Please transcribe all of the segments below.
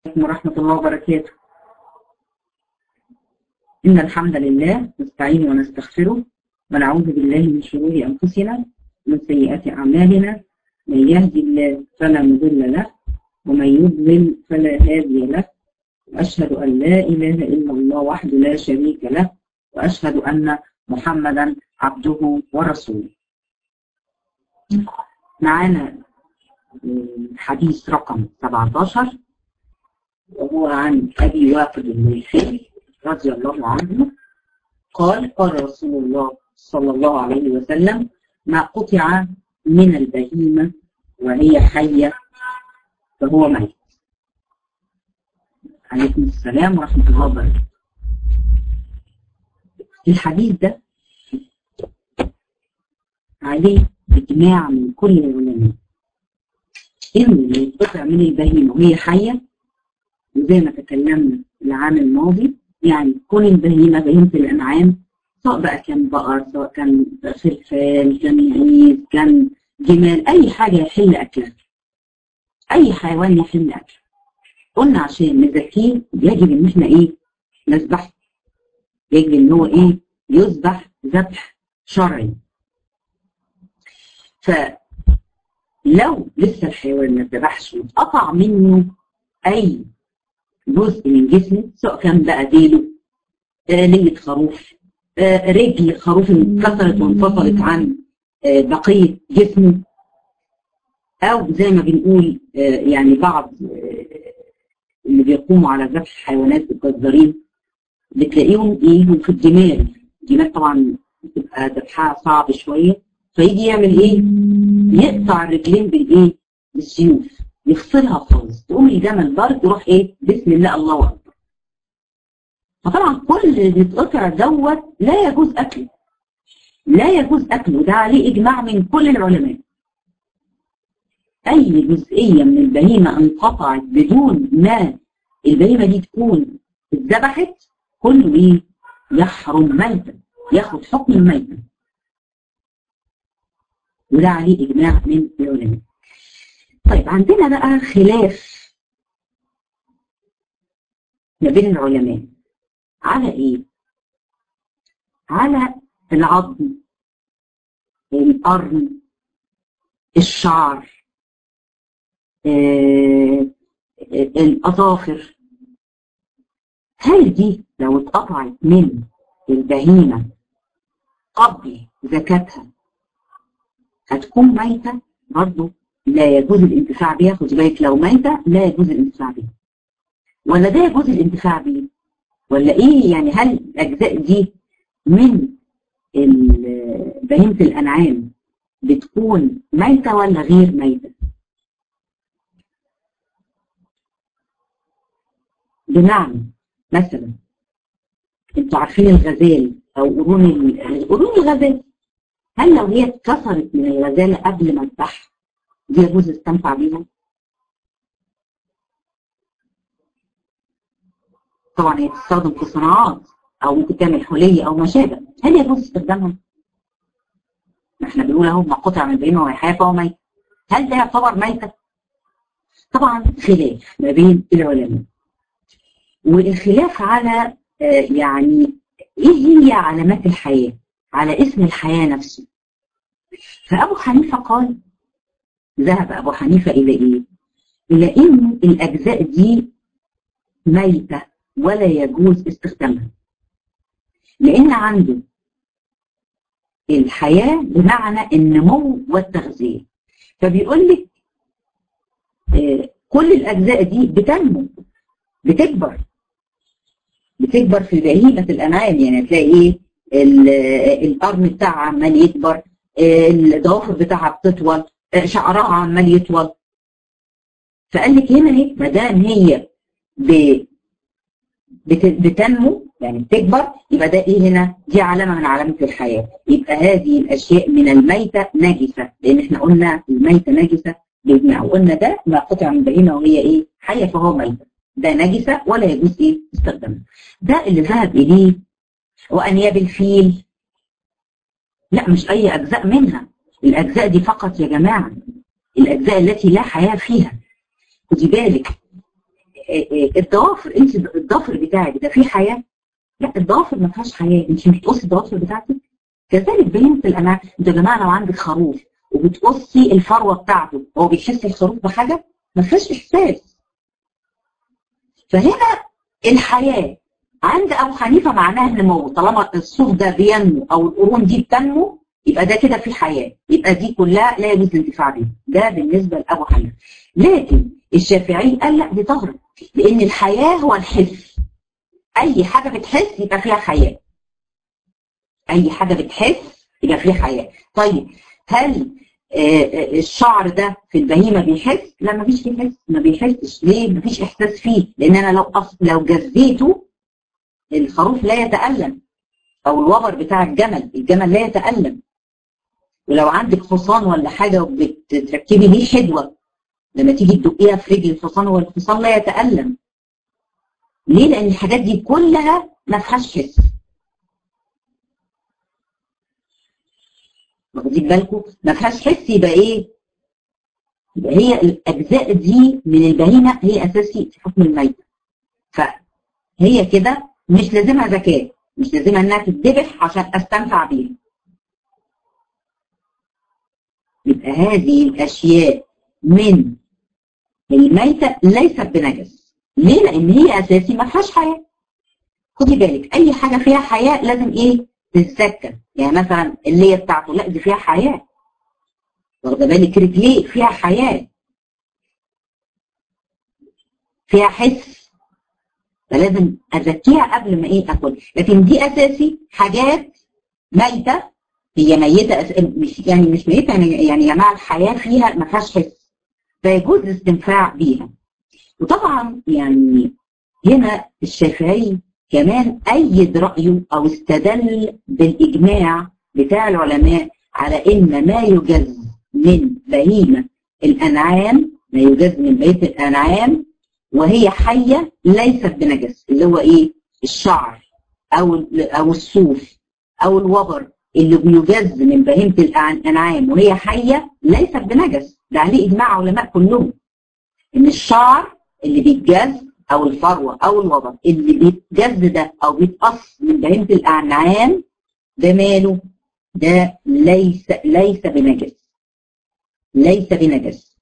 عليكم ورحمة الله وبركاته إن الحمد لله نستعين ونستغفره ونعوذ بالله من شرور أنفسنا ومن سيئات أعمالنا من يهدي الله فلا مضل له ومن يضلل فلا هادي له وأشهد أن لا إله إلا الله وحده لا شريك له وأشهد أن محمدا عبده ورسوله معانا حديث رقم 17 وهو عن أبي واقد الليثي رضي الله عنه قال قال رسول الله صلى الله عليه وسلم ما قطع من البهيمة وهي حية فهو ميت عليكم السلام ورحمة الله وبركاته الحديث ده عليه إجماع من كل العلماء إن اللي يتقطع من البهيمة وهي حية وزي ما تكلمنا العام الماضي يعني كل البهيمة بهيمة الأنعام سواء بقى كان بقر سواء كان خرفان كان معيز كان جمال أي حاجة يحل أكلها أي حيوان يحل أكله قلنا عشان نزكيه يجب إن إحنا إيه نذبحه يجب إن هو إيه يذبح ذبح شرعي فلو لسه الحيوان ما اتذبحش واتقطع منه أي جزء من جسمه سواء كان بقى ديله آه لية خروف آه رجل خروف اتكسرت وانفصلت عن آه بقية جسمه أو زي ما بنقول آه يعني بعض آه اللي بيقوموا على ذبح الحيوانات الجزارين بتلاقيهم ايه في الجمال الجمال طبعا بتبقى ذبحها صعب شويه فيجي يعمل ايه؟ يقطع الرجلين بالايه؟ بالسيوف يفصلها خالص تقوم الجمل ضرب يروح ايه؟ بسم الله الله اكبر فطبعا كل اللي بيتقطع دوت لا يجوز اكله لا يجوز اكله ده عليه اجماع من كل العلماء اي جزئيه من البهيمه انقطعت بدون ما البهيمه دي تكون اتذبحت كله ايه يحرم ميتا ياخد حكم الميتة وده عليه اجماع من العلماء طيب عندنا بقى خلاف ما بين العلماء على ايه على العظم القرن الشعر آه، الأظافر هل دي لو اتقطعت من البهيمة قبل زكاتها هتكون ميتة برضه لا يجوز الانتفاع بيها خد بالك لو ميتة لا يجوز الانتفاع بيها ولا ده يجوز الانتفاع بيه ولا ايه يعني هل الاجزاء دي من بهيمة الانعام بتكون ميتة ولا غير ميتة بمعنى مثلا انتوا عارفين الغزال او قرون قرون الغزال هل لو هي اتكسرت من الغزاله قبل ما تذبح دي يجوز استنفع بيها؟ طبعا هي تستخدم في صناعات او ممكن تعمل حليه او ما شابه هل يجوز استخدامها؟ احنا بنقول اهو ما قطع من بينه وهي حياه فهو ميت هل ده يعتبر ميته؟ طبعا خلاف ما بين العلماء والخلاف على يعني ايه هي علامات الحياة على اسم الحياة نفسه فأبو حنيفة قال ذهب أبو حنيفة إلى إيه إلى إن الأجزاء دي ميتة ولا يجوز استخدامها لأن عنده الحياة بمعنى النمو والتغذية فبيقول لك كل الأجزاء دي بتنمو بتكبر بتكبر في بهيمة الأنعام يعني هتلاقي إيه القرن بتاعها عمال يكبر الضوافر بتاعها بتطول شعرها عمال يطول فقال لك هنا ايه ما دام هي ب... بت... بتنمو يعني بتكبر يبقى ده ايه هنا دي علامه من علامات الحياه يبقى هذه الاشياء من الميته نجسه لان احنا قلنا الميته نجسه باجماع وقلنا ده ما قطع من بهيمه وهي ايه حيه فهو ميته ده نجسة ولا يجوز ايه استخدامها ده اللي ذهب اليه وانياب الفيل لا مش اي اجزاء منها الاجزاء دي فقط يا جماعة الاجزاء التي لا حياة فيها خدي بالك الضوافر انت الضفر بتاعك ده فيه حياه؟ لا الضوافر ما فيهاش حياه انت مش بتقصي الضوافر بتاعتك كذلك بهيمه الانعام انتوا يا جماعه لو عندك خروف وبتقصي الفروه بتاعته هو بيحس الخروف بحاجه؟ ما فيهاش احساس فهنا الحياه عند ابو حنيفه معناها النمو طالما الصوف ده بينمو او القرون دي بتنمو يبقى ده كده في حياه يبقى دي كلها لا يجوز الانتفاع بيها ده بالنسبه لابو حنيفه لكن الشافعي قال لا دي تغرب لان الحياه هو الحس اي حاجه بتحس يبقى فيها حياه اي حاجه بتحس يبقى فيها حياه طيب هل الشعر ده في البهيمه بيحس؟ لا ما فيش بيحس ما بيحسش ليه؟ ما فيش احساس فيه لان انا لو أص... لو جزيته الخروف لا يتالم او الوبر بتاع الجمل الجمل لا يتالم ولو عندك حصان ولا حاجه وبتركبي ليه حدوه لما تيجي تدقيها في رجل الحصان والحصان لا يتالم ليه؟ لان الحاجات دي كلها ما فيهاش حس واخدين بالكم ما فيهاش حس يبقى ايه يبقى هي الاجزاء دي من البهيمه هي اساسي في حكم الميته فهي كده مش لازمها زكاه مش لازمها انها تتذبح عشان استنفع بيها يبقى هذه الاشياء من الميته ليست بنجس ليه لان هي اساسي ما فيهاش حياه خدي بالك اي حاجه فيها حياه لازم ايه تتسكن يعني مثلا اللي بتاعته لا دي فيها حياه واخده بالك رجليه فيها حياه فيها حس فلازم ازكيها قبل ما ايه اكل لكن دي اساسي حاجات ميته هي ميته أس... مش يعني مش ميته يعني يعني يا جماعه الحياه فيها ما فيهاش حس فيجوز الاستنفاع بيها وطبعا يعني هنا الشافعي كمان أيد رأيه أو استدل بالإجماع بتاع العلماء على إن ما يجز من بهيمة الأنعام ما يجز من بهيمة الأنعام وهي حية ليست بنجس اللي هو إيه الشعر أو أو الصوف أو الوبر اللي بيجز من بهيمة الأنعام وهي حية ليست بنجس ده عليه إجماع علماء كلهم إن الشعر اللي بيتجز او الفروه او الوبر اللي بيتجز ده او بيتقص من بهيمه الانعام ده ماله؟ ده ليس ليس بنجس ليس بنجس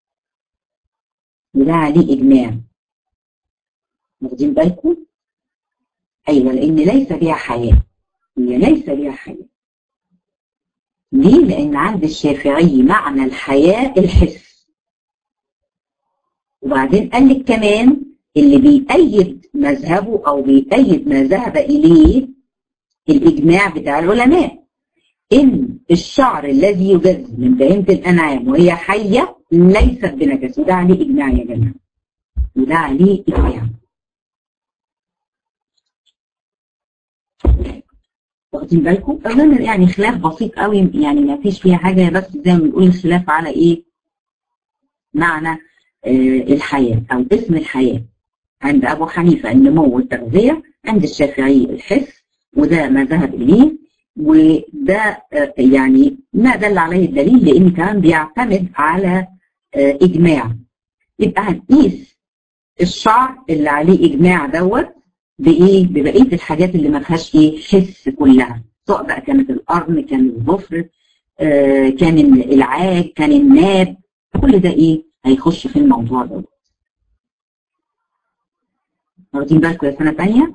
وده عليه اجماع واخدين بالكم؟ ايوه لان ليس بها حياه هي ليس بها حياه ليه؟ لان عند الشافعي معنى الحياه الحس وبعدين قال لك كمان اللي بيأيد مذهبه أو بيأيد ما ذهب إليه الإجماع بتاع العلماء إن الشعر الذي يجز من بهيمة الأنعام وهي حية ليست بنجس وده عليه إجماع يا جماعة وده عليه إجماع واخدين بالكم؟ أظن يعني خلاف بسيط قوي يعني ما فيش فيها حاجة بس زي ما بنقول الخلاف على إيه؟ معنى آه الحياة أو اسم الحياة عند أبو حنيفة النمو والتغذية عند الشافعي الحس وده ما ذهب إليه وده يعني ما دل عليه الدليل لأن كمان بيعتمد على إجماع يبقى هنقيس الشعر اللي عليه إجماع دوت بإيه؟ ببقية الحاجات اللي ما فيهاش إيه؟ حس كلها سواء بقى كانت القرن كان الظفر آه كان العاج كان الناب كل ده إيه؟ هيخش في الموضوع دوت واخدين بالكم يا سنة تانية؟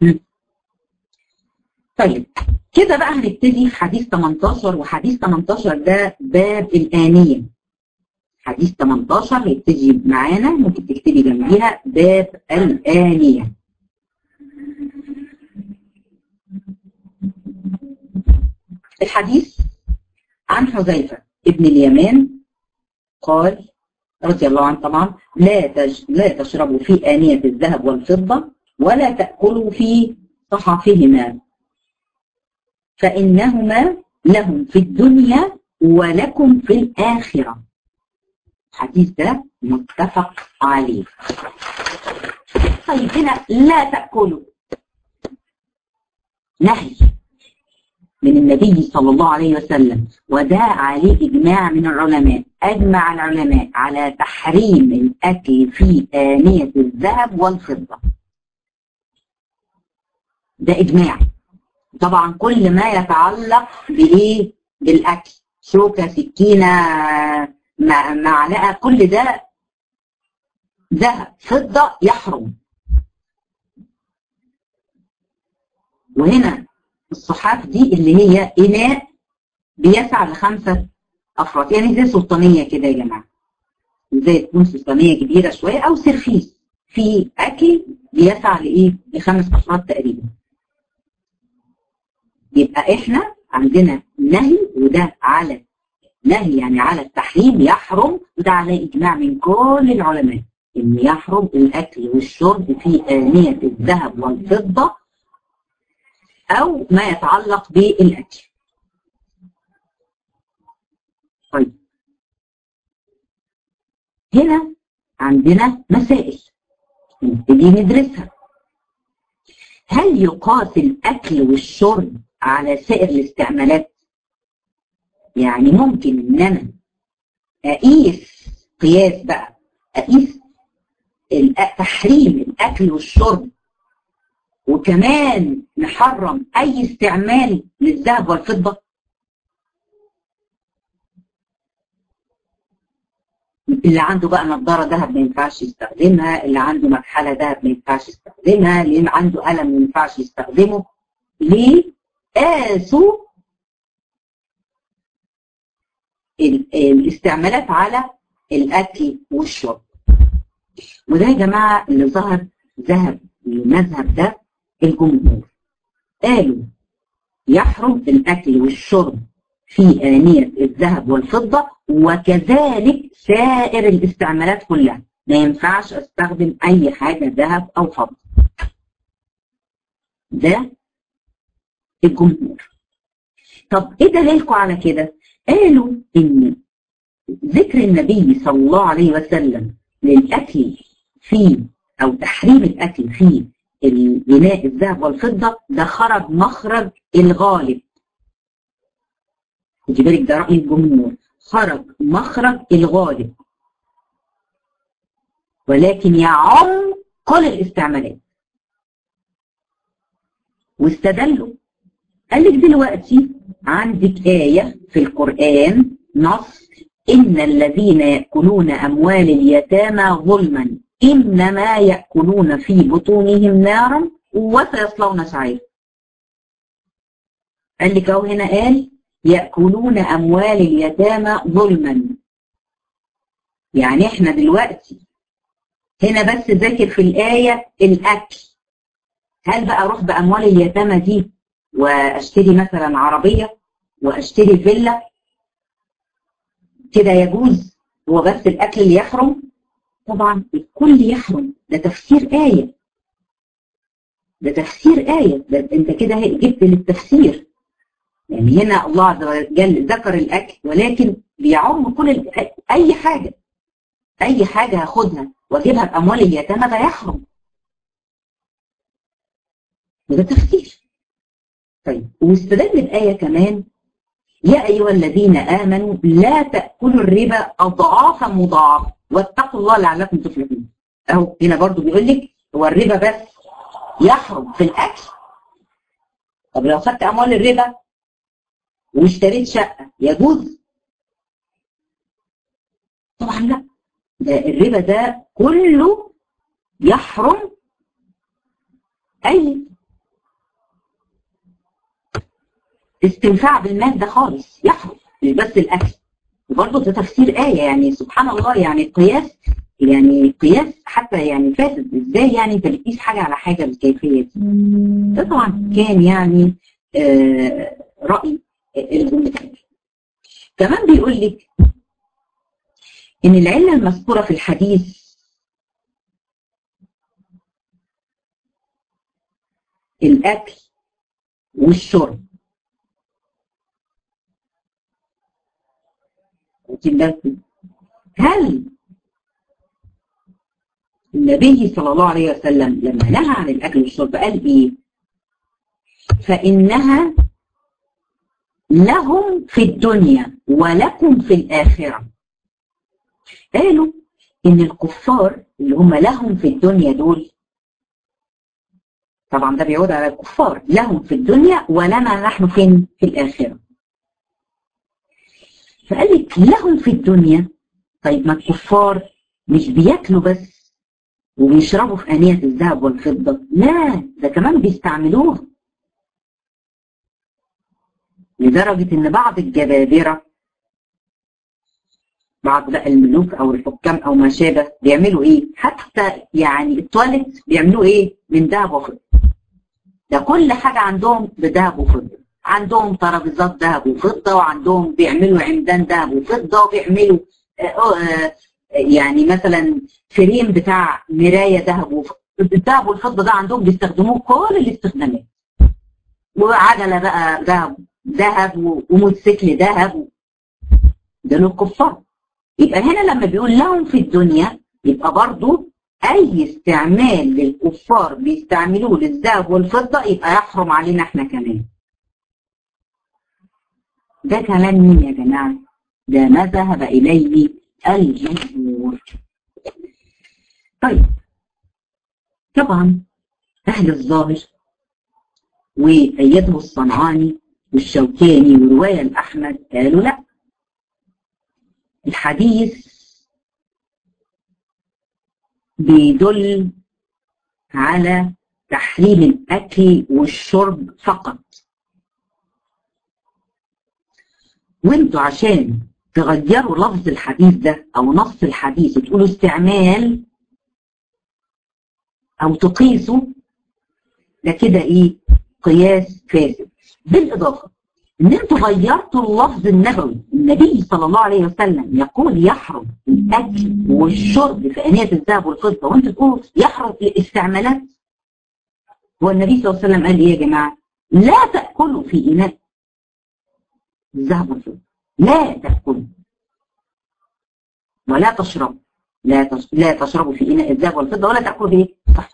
طيب كده بقى هنبتدي في حديث 18 وحديث 18 ده باب الآنية حديث 18 هيبتدي معانا ممكن تكتبي جنبيها باب الآنية الحديث عن حذيفة ابن اليمان قال رضي الله عنه طبعا لا تج... لا تشربوا في آنية الذهب والفضة ولا تأكلوا في صحفهما فإنهما لهم في الدنيا ولكم في الآخرة الحديث ده متفق عليه طيب هنا لا تأكلوا نهي من النبي صلى الله عليه وسلم وده عليه إجماع من العلماء أجمع العلماء على تحريم الأكل في آنية الذهب والفضة ده إجماع طبعا كل ما يتعلق بإيه بالأكل شوكة سكينة معلقة كل ده ذهب فضة يحرم وهنا الصحاف دي اللي هي إناء بيسع لخمسة أفراد يعني زي سلطانية كده يا جماعة زي تكون سلطانية كبيرة شوية أو سرفيس في أكل بيسع لإيه؟ لخمس أفراد تقريبا يبقى إحنا عندنا نهي وده على نهي يعني على التحريم يحرم وده على إجماع من كل العلماء إن يحرم الأكل والشرب في آنية الذهب والفضة أو ما يتعلق بالأكل طيب هنا عندنا مسائل نبتدي ندرسها هل يقاس الأكل والشرب على سائر الاستعمالات يعني ممكن ان انا اقيس قياس بقى اقيس تحريم الاكل والشرب وكمان نحرم اي استعمال للذهب والفضه اللي عنده بقى نظاره ذهب ما ينفعش يستخدمها اللي عنده مكحله ذهب ما ينفعش يستخدمها اللي عنده قلم ما ينفعش يستخدمه ليه قاسوا الاستعمالات على الاكل والشرب وده يا جماعه اللي ظهر ذهب المذهب ده الجمهور قالوا يحرم الاكل والشرب في آنية الذهب والفضة وكذلك سائر الاستعمالات كلها ما ينفعش استخدم اي حاجة ذهب او فضة ده الجمهور طب ايه دليلكم على كده قالوا ان ذكر النبي صلى الله عليه وسلم للاكل في او تحريم الاكل في البناء الذهب والفضه ده خرج مخرج الغالب خدي بالك ده راي الجمهور خرج مخرج الغالب ولكن يعم كل الاستعمالات واستدلوا قال لك دلوقتي عندك آية في القرآن نص إن الذين يأكلون أموال اليتامى ظلما إنما يأكلون في بطونهم نارا وسيصلون سعيرا قال لك أهو هنا قال يأكلون أموال اليتامى ظلما يعني احنا دلوقتي هنا بس ذاكر في الآية الأكل هل بقى أروح بأموال اليتامى دي واشتري مثلا عربية واشتري فيلا كده يجوز هو بس الاكل اللي يحرم طبعا الكل يحرم ده تفسير آية ده تفسير آية ده انت كده جبت للتفسير يعني هنا الله عز وجل ذكر الاكل ولكن بيعم كل اي حاجة اي حاجة هاخدها واجيبها باموال اليتامى ده يحرم وده تفسير طيب واستدل الآية كمان يا أيها الذين آمنوا لا تأكلوا الربا أضعافا مضاعفة واتقوا الله لعلكم تفلحون أهو هنا برضو بيقول لك هو الربا بس يحرم في الأكل طب لو خدت أموال الربا واشتريت شقة يجوز؟ طبعا لا ده الربا ده كله يحرم أي استنفاع بالمال ده خالص يحرم مش بس الاكل وبرضه ده تفسير ايه يعني سبحان الله يعني القياس يعني قياس حتى يعني فاسد ازاي يعني انت بتقيس حاجه على حاجه بالكيفيه دي ده طبعا كان يعني آه راي الجمهور كمان بيقول لك ان العله المذكوره في الحديث الاكل والشرب هل النبي صلى الله عليه وسلم لما نهى عن الاكل والشرب قال ايه فانها لهم في الدنيا ولكم في الآخرة قالوا إن الكفار اللي هم لهم في الدنيا دول طبعا ده بيعود على الكفار لهم في الدنيا ولنا نحن فين في الآخرة فقال لك لهم في الدنيا طيب ما الكفار مش بياكلوا بس وبيشربوا في آنية الذهب والفضة لا ده كمان بيستعملوها لدرجة إن بعض الجبابرة بعض بقى الملوك أو الحكام أو ما شابه بيعملوا إيه؟ حتى يعني التواليت بيعملوا إيه؟ من ذهب وفضة. ده كل حاجة عندهم بذهب وفضة. عندهم ترابيزات ذهب وفضة وعندهم بيعملوا عمدان ذهب وفضة وبيعملوا آه آه يعني مثلا فريم بتاع مراية ذهب وفضة. الذهب والفضة ده عندهم بيستخدموه كل الاستخدامات. وعجلة بقى ذهب ذهب وموتوسيكل ذهب دول الكفار يبقى هنا لما بيقول لهم في الدنيا يبقى برضو اي استعمال للكفار بيستعملوه للذهب والفضه يبقى يحرم علينا احنا كمان ده كلام مين يا جماعه ده ما ذهب اليه الجمهور طيب طبعا اهل الظاهر وايده الصنعاني والشوكاني ورواية الأحمد قالوا لا الحديث بيدل على تحريم الأكل والشرب فقط وانتوا عشان تغيروا لفظ الحديث ده أو نص الحديث وتقولوا استعمال أو تقيسوا ده كده إيه قياس فاسد بالإضافة إن أنتوا غيرتوا اللفظ النبوي النبي صلى الله عليه وسلم يقول يحرم الأكل والشرب في آنية الذهب والفضة وأنتوا تقولوا يحرم الاستعمالات هو النبي صلى الله عليه وسلم قال إيه يا جماعة؟ لا تأكلوا في إناء الذهب والفضة لا تأكلوا ولا تشربوا لا لا تشربوا في إناء الذهب والفضة ولا تأكلوا في إيه؟ صح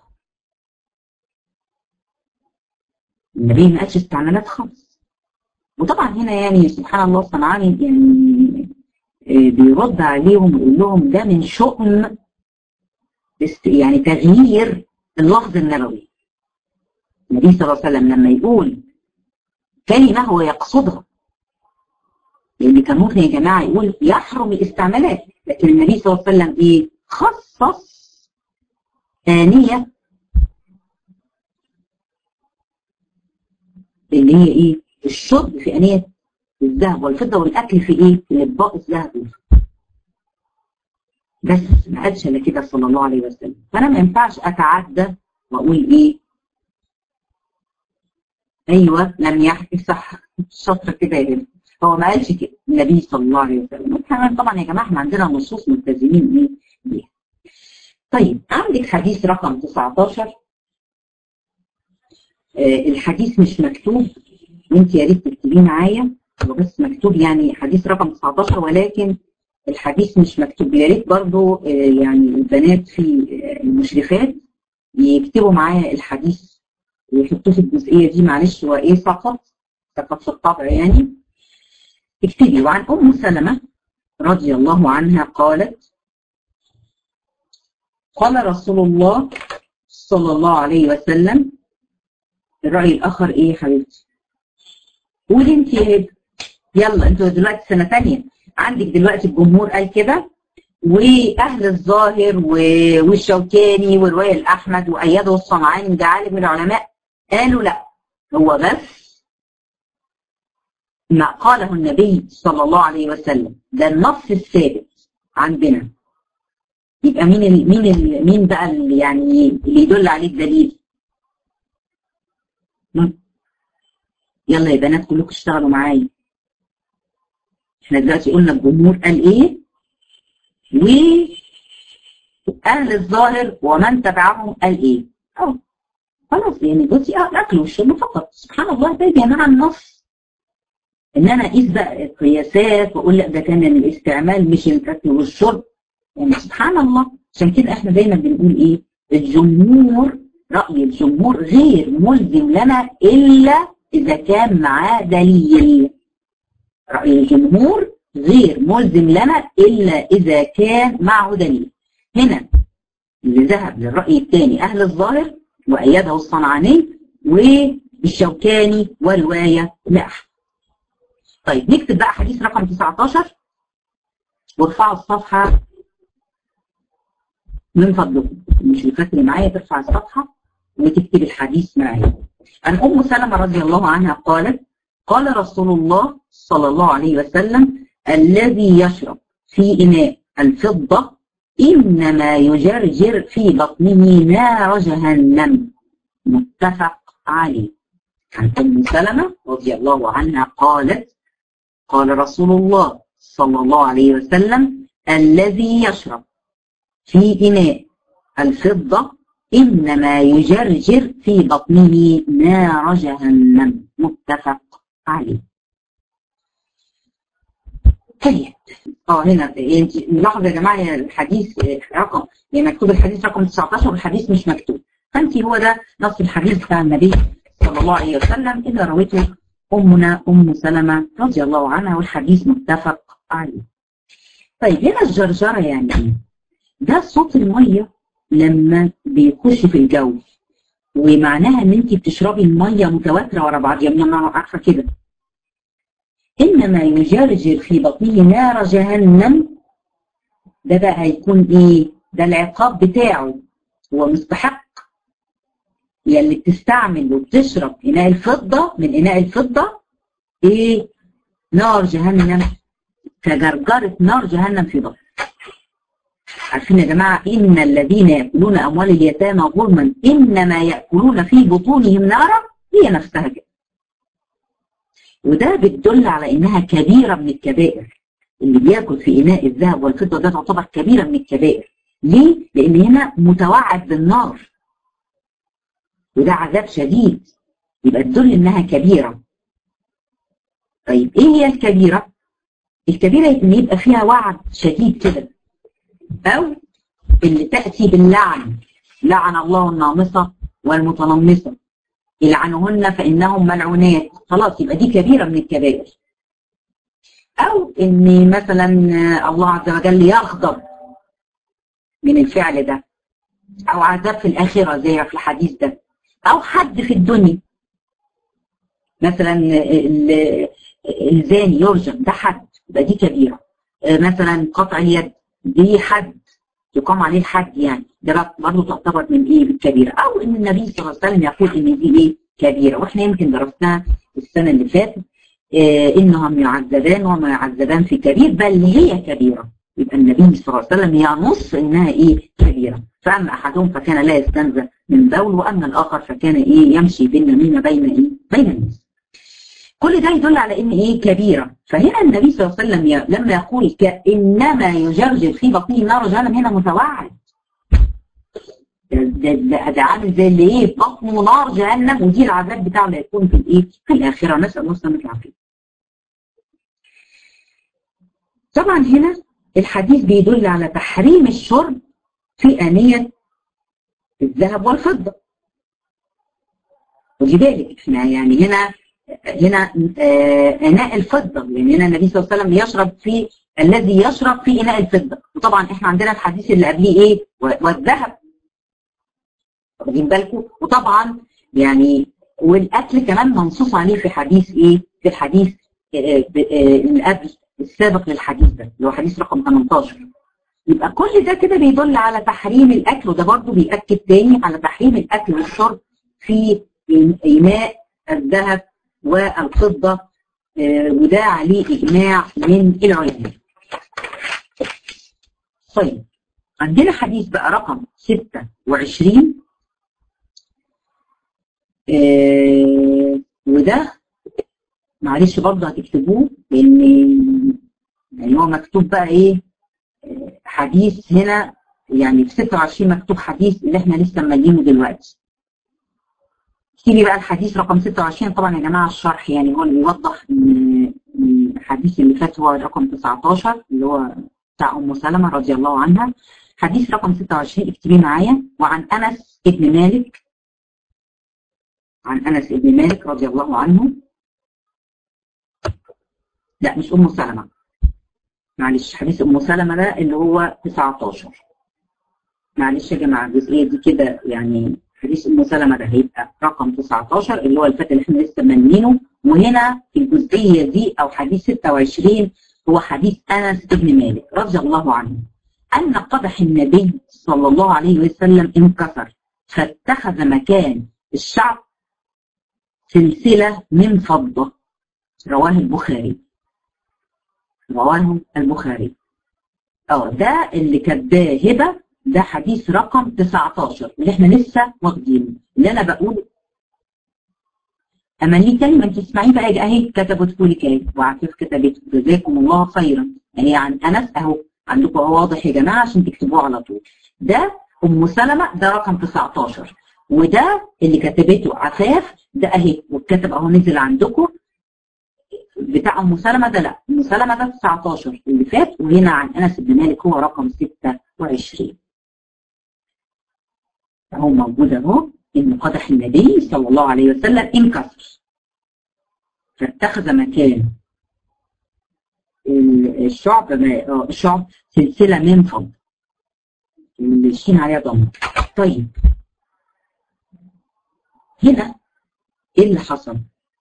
النبي ما قالش استعمالات خالص وطبعا هنا يعني سبحان الله الصنعاني يعني بيرد عليهم ويقول لهم ده من شؤم يعني تغيير اللفظ النبوي النبي صلى الله عليه وسلم لما يقول كلمة هو يقصدها لأن كان ممكن يا جماعة يقول يحرم الاستعمالات لكن النبي صلى الله عليه وسلم إيه خصص آنية اللي هي ايه الشرب في انيه الذهب والفضه والاكل في ايه في الاطباق الذهب والفضه بس ما قالش الا كده صلى الله عليه وسلم فانا ما ينفعش اتعدى واقول ايه ايوه لم يحكي صح شاطره كده يا بنت هو ما قالش كده النبي صلى الله عليه وسلم طبعا يا جماعه احنا عندنا نصوص ملتزمين ايه بيها طيب عندك حديث رقم 19 الحديث مش مكتوب وانت يا ريت تكتبيه معايا هو بس مكتوب يعني حديث رقم 19 ولكن الحديث مش مكتوب يا ريت برضه يعني البنات في المشرفات يكتبوا معايا الحديث ويحطوه في الجزئيه دي معلش هو ايه سقط سقط في الطبع يعني اكتبي وعن ام سلمه رضي الله عنها قالت قال رسول الله صلى الله عليه وسلم الرأي الآخر إيه يا حبيبتي؟ قولي أنت يا هبة يلا أنتوا دلوقتي سنة تانية عندك دلوقتي الجمهور قال كده وأهل الظاهر والشوكاني ورواية الأحمد وأيده الصنعاني ده عالم من العلماء قالوا لا هو بس ما قاله النبي صلى الله عليه وسلم ده النص الثابت عندنا يبقى مين ال مين ال مين بقى اللي يعني اللي يدل عليه الدليل يلا يا بنات كلكم اشتغلوا معايا احنا دلوقتي قلنا الجمهور قال ايه واهل الظاهر ومن تبعهم قال ايه اه خلاص يعني بصي اه الاكل والشرب فقط سبحان الله ده يا جماعه النص ان انا اقيس بقى قياسات واقول لا ده كان الاستعمال مش الاكل والشرب يعني سبحان الله عشان كده احنا دايما بنقول ايه الجمهور رأي الجمهور غير ملزم لنا إلا إذا كان معاه دليل رأي الجمهور غير ملزم لنا إلا إذا كان معه دليل هنا اللي ذهب للرأي الثاني أهل الظاهر وأيده الصنعاني والشوكاني ورواية لأحمد طيب نكتب بقى حديث رقم 19 وارفعوا الصفحة من فضلكم مش اللي فاكر معايا ترفع الصفحة وتكتب الحديث معايا عن أم سلمة رضي الله عنها قالت قال رسول الله صلى الله عليه وسلم الذي يشرب في إناء الفضة إنما يجرجر في بطنه نار جهنم متفق عليه عن أم سلمة رضي الله عنها قالت قال رسول الله صلى الله عليه وسلم الذي يشرب في إناء الفضة إنما يجرجر في بطنه نار جهنم متفق عليه طيب اه هنا انت ملاحظه يا جماعه الحديث رقم يعني مكتوب الحديث رقم 19 والحديث مش مكتوب فانت هو ده نص الحديث بتاع النبي صلى الله عليه وسلم اللي رويته امنا ام سلمه رضي الله عنها والحديث متفق عليه. طيب هنا الجرجره يعني ايه؟ ده صوت الميه لما بيخش في الجو ومعناها ان انت بتشربي الميه متواتره ورا بعض يعني انا عارفه كده انما يجرجر في بطنه نار جهنم ده بقى هيكون ايه ده العقاب بتاعه هو مستحق يلي بتستعمل وبتشرب اناء الفضه من اناء الفضه ايه نار جهنم كجرجره نار جهنم في بطنه عارفين يا جماعه ان الذين ياكلون اموال اليتامى ظلما انما ياكلون في بطونهم نارا هي نفسها كده وده بتدل على انها كبيره من الكبائر اللي بياكل في اناء الذهب والفضه ده تعتبر كبيره من الكبائر ليه؟ لان هنا متوعد بالنار وده عذاب شديد يبقى تدل انها كبيره طيب ايه هي الكبيره؟ الكبيره ان يبقى فيها وعد شديد كده او اللي تاتي باللعن لعن الله النامصه والمتنمصه يلعنهن فانهم ملعونات خلاص يبقى دي كبيره من الكبائر او ان مثلا الله عز وجل يغضب من الفعل ده او عذاب في الاخره زي في الحديث ده او حد في الدنيا مثلا الزاني يرجم ده حد يبقى دي كبيره مثلا قطع اليد دي حد يقام عليه الحد يعني ده برضه تعتبر من ايه الكبيره او ان النبي صلى الله عليه وسلم يقول ان دي ايه كبيره واحنا يمكن درسناها السنه اللي فاتت آه انهم يعذبان وما يعذبان في كبير بل هي كبيره يبقى النبي صلى الله عليه وسلم ينص انها ايه كبيره فاما احدهم فكان لا يستنزه من بول واما الاخر فكان ايه يمشي بالنميمه بين ايه بين الناس كل ده يدل على ان ايه كبيره فهنا النبي صلى الله عليه وسلم لما يقول انما يجرجر في بطنه نار جهنم هنا متوعد ده, ده, ده عامل زي اللي ايه بطنه نار جهنم ودي العذاب بتاعه اللي هيكون في الايه في الاخره نسال الله السلامه والعافيه طبعا هنا الحديث بيدل على تحريم الشرب في آنية الذهب والفضة ودي بالك احنا يعني هنا هنا اناء الفضه يعني هنا النبي صلى الله عليه وسلم يشرب في الذي يشرب في اناء الفضه وطبعا احنا عندنا الحديث اللي قبليه ايه والذهب واخدين بالكم وطبعا يعني والاكل كمان منصوص عليه في حديث ايه في الحديث اللي قبل السابق للحديث ده اللي هو حديث رقم 18 يبقى كل ده كده بيدل على تحريم الاكل وده برضه بيأكد تاني على تحريم الاكل والشرب في اناء الذهب والفضة آه وده عليه إجماع من العلماء طيب عندنا حديث بقى رقم 26 آه وده معلش برضه هتكتبوه لأن يعني هو مكتوب بقى إيه آه حديث هنا يعني في 26 مكتوب حديث اللي احنا لسه مالينه دلوقتي تيجي بقى الحديث رقم 26 طبعا يا جماعه الشرح يعني هو اللي بيوضح ان الحديث اللي فات هو رقم 19 اللي هو بتاع ام سلمه رضي الله عنها حديث رقم 26 اكتبيه معايا وعن انس ابن مالك عن انس ابن مالك رضي الله عنه لا مش ام سلمة معلش حديث ام سلمة ده اللي هو 19 معلش يا جماعة الجزئية دي كده يعني حديث ام سلمة ده هيبقى رقم 19 اللي هو الفتى اللي احنا لسه منينه وهنا في الجزئية دي او حديث 26 هو حديث انس بن مالك رضي الله عنه ان قدح النبي صلى الله عليه وسلم انكسر فاتخذ مكان الشعب سلسلة من فضة رواه البخاري رواه البخاري اه ده اللي كاتباه هبه ده حديث رقم 19 اللي احنا لسه واخدينه اللي انا بقول اما ليه كلمه انت تسمعيه بقى اهي كتبت لك اهي وعفيف كتبت جزاكم الله خيرا يعني عن انس اهو عندكم اهو واضح يا جماعه عشان تكتبوه على طول ده ام سلمه ده رقم 19 وده اللي كتبته عفاف ده اهي واتكتب اهو نزل عندكم بتاع ام سلمه ده لا ام سلمه ده 19 اللي فات وهنا عن انس بن مالك هو رقم 26 اهو موجود اهو ان قدح النبي صلى الله عليه وسلم انكسر فاتخذ مكان الشعب الشعب سلسله من فضه اللي شين عليها ضم طيب هنا ايه اللي حصل؟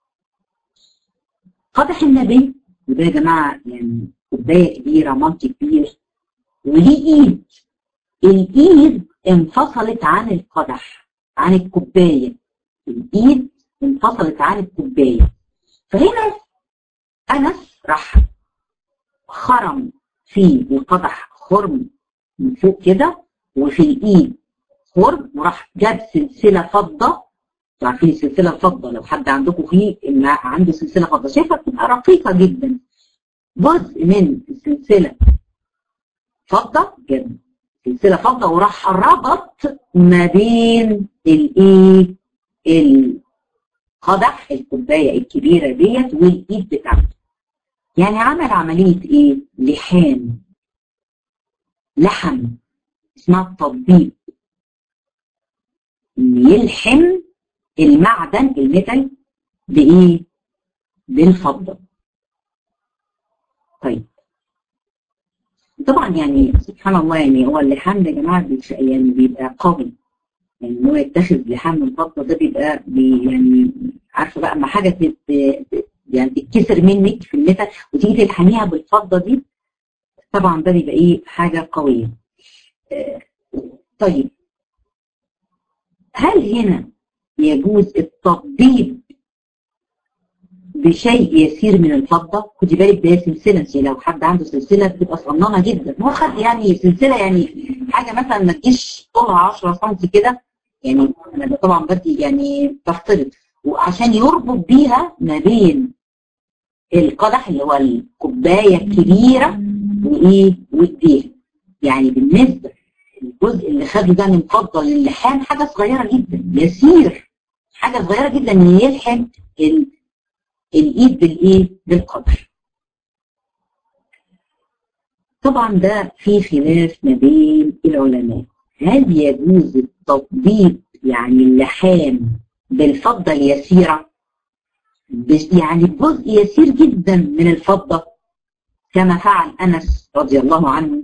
قدح النبي وده يا جماعه يعني كوبايه كبيره مالت كبير وليه ايد الايد انفصلت عن القدح عن الكوبايه الايد انفصلت عن الكوبايه فهنا انس راح خرم في القدح خرم من فوق كده وفي الايد خرم وراح جاب سلسله فضه عارفين السلسله الفضه لو حد عندكم فيه عنده سلسله فضه شايفها بتبقى رقيقه جدا جزء من السلسله فضه جدا سلسله فضه وراح ربط ما بين الايه القدح الكوبايه الكبيره ديت والايد بتاعته يعني عمل عمليه ايه لحام لحم اسمها التطبيق يلحم المعدن الميتال بايه بالفضه طيب طبعا يعني سبحان الله يعني هو اللحام ده يا جماعه يعني بيبقى قوي يعني هو يتخذ لحام من فضه ده بيبقى بي يعني عارفه بقى اما حاجه تت يعني تتكسر منك في الميتال وتيجي تلحميها بالفضه دي طبعا ده بيبقى ايه حاجه قويه آه طيب هل هنا يجوز التطبيب بشيء يسير من الفضة خدي بالك ده سلسلة لو حد عنده سلسلة بتبقى صغننة جدا هو خد يعني سلسلة يعني حاجة مثلا ما تجيش طولها 10 سم كده يعني انا طبعا بدي يعني تختلط وعشان يربط بيها ما بين القدح اللي هو الكوباية الكبيرة وايه والديه يعني بالنسبة الجزء اللي خده ده من فضة للحام حاجة صغيرة جدا يسير حاجة صغيرة جدا ان يلحم الايد بالايه بالقدر طبعا ده في خلاف ما بين العلماء هل يجوز التطبيق يعني اللحام بالفضة اليسيرة يعني بجزء يسير جدا من الفضة كما فعل أنس رضي الله عنه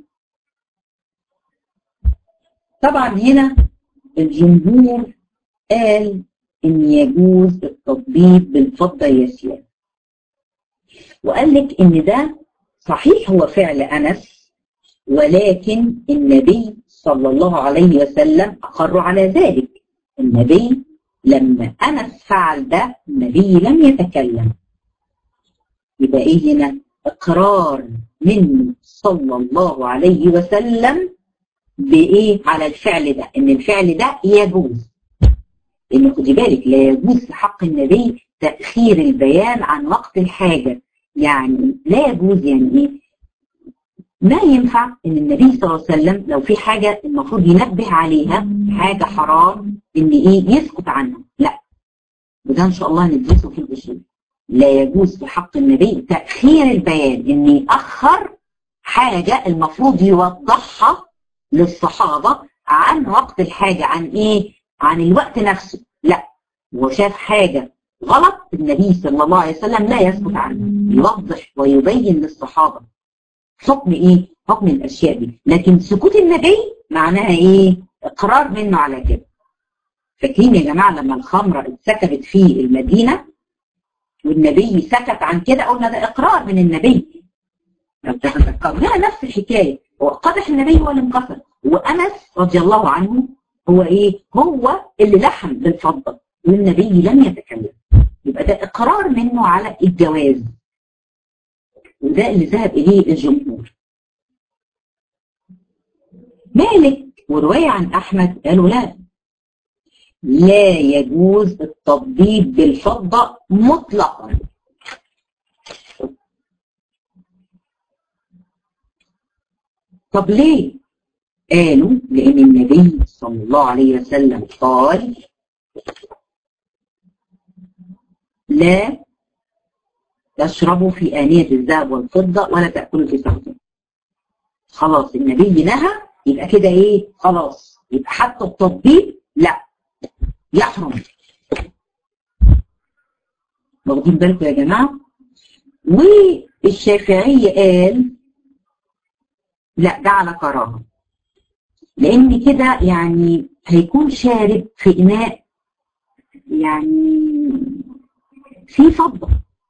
طبعا هنا الجمهور قال ان يجوز التطبيق بالفضة اليسيرة وقال لك ان ده صحيح هو فعل انس ولكن النبي صلى الله عليه وسلم اقر على ذلك النبي لما انس فعل ده النبي لم يتكلم يبقى ايه هنا اقرار منه صلى الله عليه وسلم بايه على الفعل ده ان الفعل ده يجوز لان خدي بالك لا يجوز في حق النبي تاخير البيان عن وقت الحاجه يعني لا يجوز يعني ايه ما ينفع ان النبي صلى الله عليه وسلم لو في حاجه المفروض ينبه عليها حاجه حرام ان ايه يسكت عنها لا وده ان شاء الله ندرسه في الاصول لا يجوز في حق النبي تاخير البيان ان ياخر حاجه المفروض يوضحها للصحابه عن وقت الحاجه عن ايه عن الوقت نفسه لا هو شاف حاجه غلط النبي صلى الله عليه وسلم لا يسكت عنه يوضح ويبين للصحابة حكم ايه حكم الاشياء دي لكن سكوت النبي معناها ايه اقرار منه على كده فاكرين يا جماعة لما الخمرة اتسكبت في المدينة والنبي سكت عن كده قلنا ده اقرار من النبي لو تتذكروا هنا نفس الحكاية هو قدح النبي هو اللي انكسر وانس رضي الله عنه هو ايه هو اللي لحم بالفضة والنبي لم يتكلم يبقى ده اقرار منه على الجواز وده اللي ذهب اليه الجمهور مالك ورواية عن احمد قالوا لا لا يجوز التطبيب بالفضة مطلقا طب ليه؟ قالوا لأن النبي صلى الله عليه وسلم قال لا تشربوا في آنية الذهب والفضة ولا تأكلوا في سحتهم خلاص النبي نهى يبقى كده ايه خلاص يبقى حتى التطبيق لا يحرم واخدين بالكم يا جماعة والشافعية قال لا ده على كراهة لان كده يعني هيكون شارب في اناء يعني فيه فضة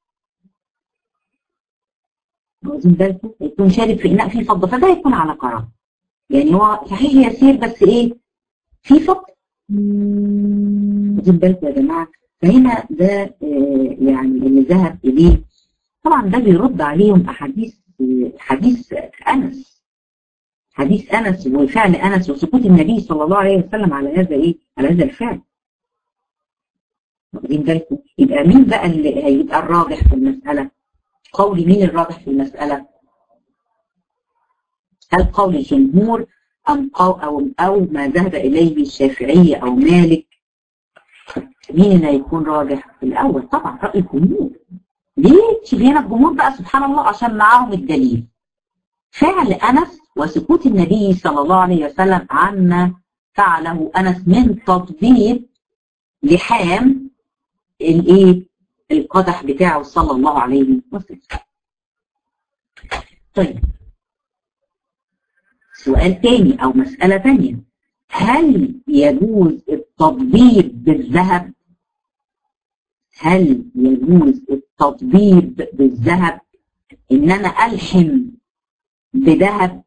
واخدين بالكم هيكون شارب في اناء فيه فضة فده هيكون على كراهة يعني هو صحيح يسير بس ايه فيه فضة واخدين بالكم يا جماعة فهنا ده آه يعني اللي ذهب اليه طبعا ده بيرد عليهم احاديث حديث انس حديث انس وفعل انس وسكوت النبي صلى الله عليه وسلم على هذا ايه؟ على هذا الفعل. واخدين بالكم؟ يبقى مين بقى اللي هيبقى الراجح في المسألة؟ قول مين الراجح في المسألة؟ هل قول الجمهور أم قو أو أو ما ذهب إليه الشافعية أو مالك؟ مين اللي هيكون راجح؟ الأول طبعا رأي الجمهور. ليه؟ شوف هنا الجمهور بقى سبحان الله عشان معاهم الدليل. فعل أنس وسكوت النبي صلى الله عليه وسلم عما فعله انس من تطبيب لحام الايه القدح بتاعه صلى الله عليه وسلم طيب سؤال تاني او مسألة تانية هل يجوز التطبيب بالذهب هل يجوز التطبيب بالذهب ان انا الحم بذهب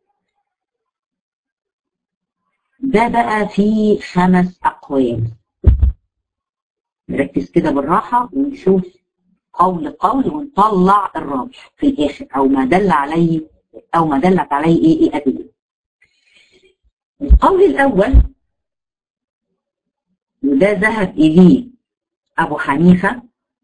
ده بقى فيه خمس أقوال نركز كده بالراحة ونشوف قول قول ونطلع الراجح في الآخر أو ما دل عليه أو ما دلت عليه إيه إيه أدلة القول الأول وده ذهب إليه أبو حنيفة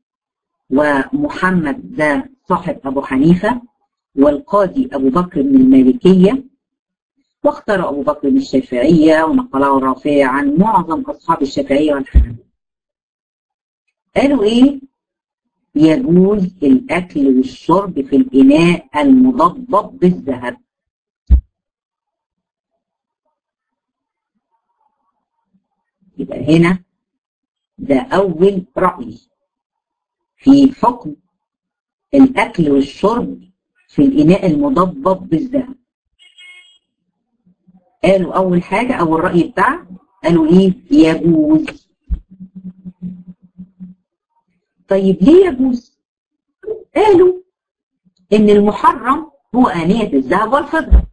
ومحمد ده صاحب أبو حنيفة والقاضي أبو بكر من المالكية واختار أبو بكر من الشافعية ونقله الرافع عن معظم أصحاب الشافعية والحنابلة قالوا إيه؟ يجوز الأكل والشرب في الإناء المضبب بالذهب يبقى هنا ده أول رأي في حكم الأكل والشرب في الإناء المضبب بالذهب قالوا أول حاجة أو الرأي بتاع قالوا إيه يجوز طيب ليه يجوز قالوا إن المحرم هو آنية الذهب والفضة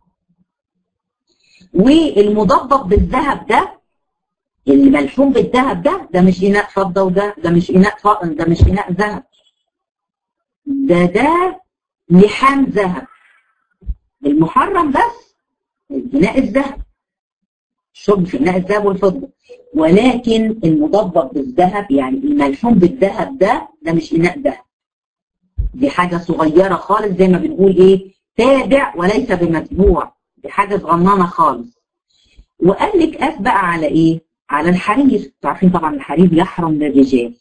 والمضبب بالذهب ده اللي ملحوم بالذهب ده ده مش إناء فضة وده ده مش إناء ف... ده مش إناء ذهب ده ده لحام ذهب المحرم بس إناء الذهب الشرب في إناء الذهب والفضة ولكن المضبب بالذهب يعني الملحوم بالذهب ده ده مش إناء ذهب دي حاجة صغيرة خالص زي ما بنقول إيه تابع وليس بمتبوع دي حاجة صغننة خالص وقال لك قاس بقى على إيه؟ على الحرير عارفين طبعا الحرير يحرم للرجال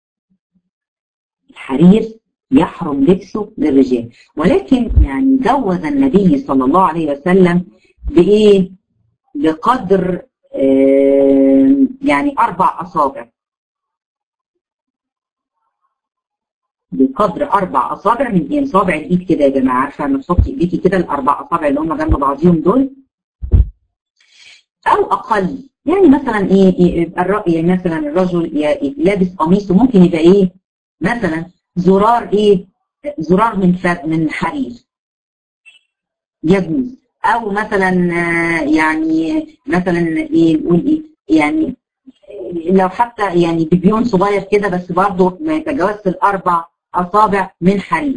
الحرير يحرم لبسه للرجال ولكن يعني جوز النبي صلى الله عليه وسلم بإيه؟ بقدر آه يعني أربع أصابع بقدر اربع اصابع من ايه صابع الايد كده يا جماعه عارفه لما تحطي ايديكي كده الاربع اصابع اللي هم جنب بعضيهم دول او اقل يعني مثلا ايه, إيه يبقى الرأي يعني مثلا الرجل لابس قميص وممكن يبقى ايه مثلا زرار ايه زرار من فر من حرير يجوز او مثلا يعني مثلا ايه نقول ايه يعني لو حتى يعني ببيون صغير كده بس برضه ما يتجاوزش الاربع اصابع من حرير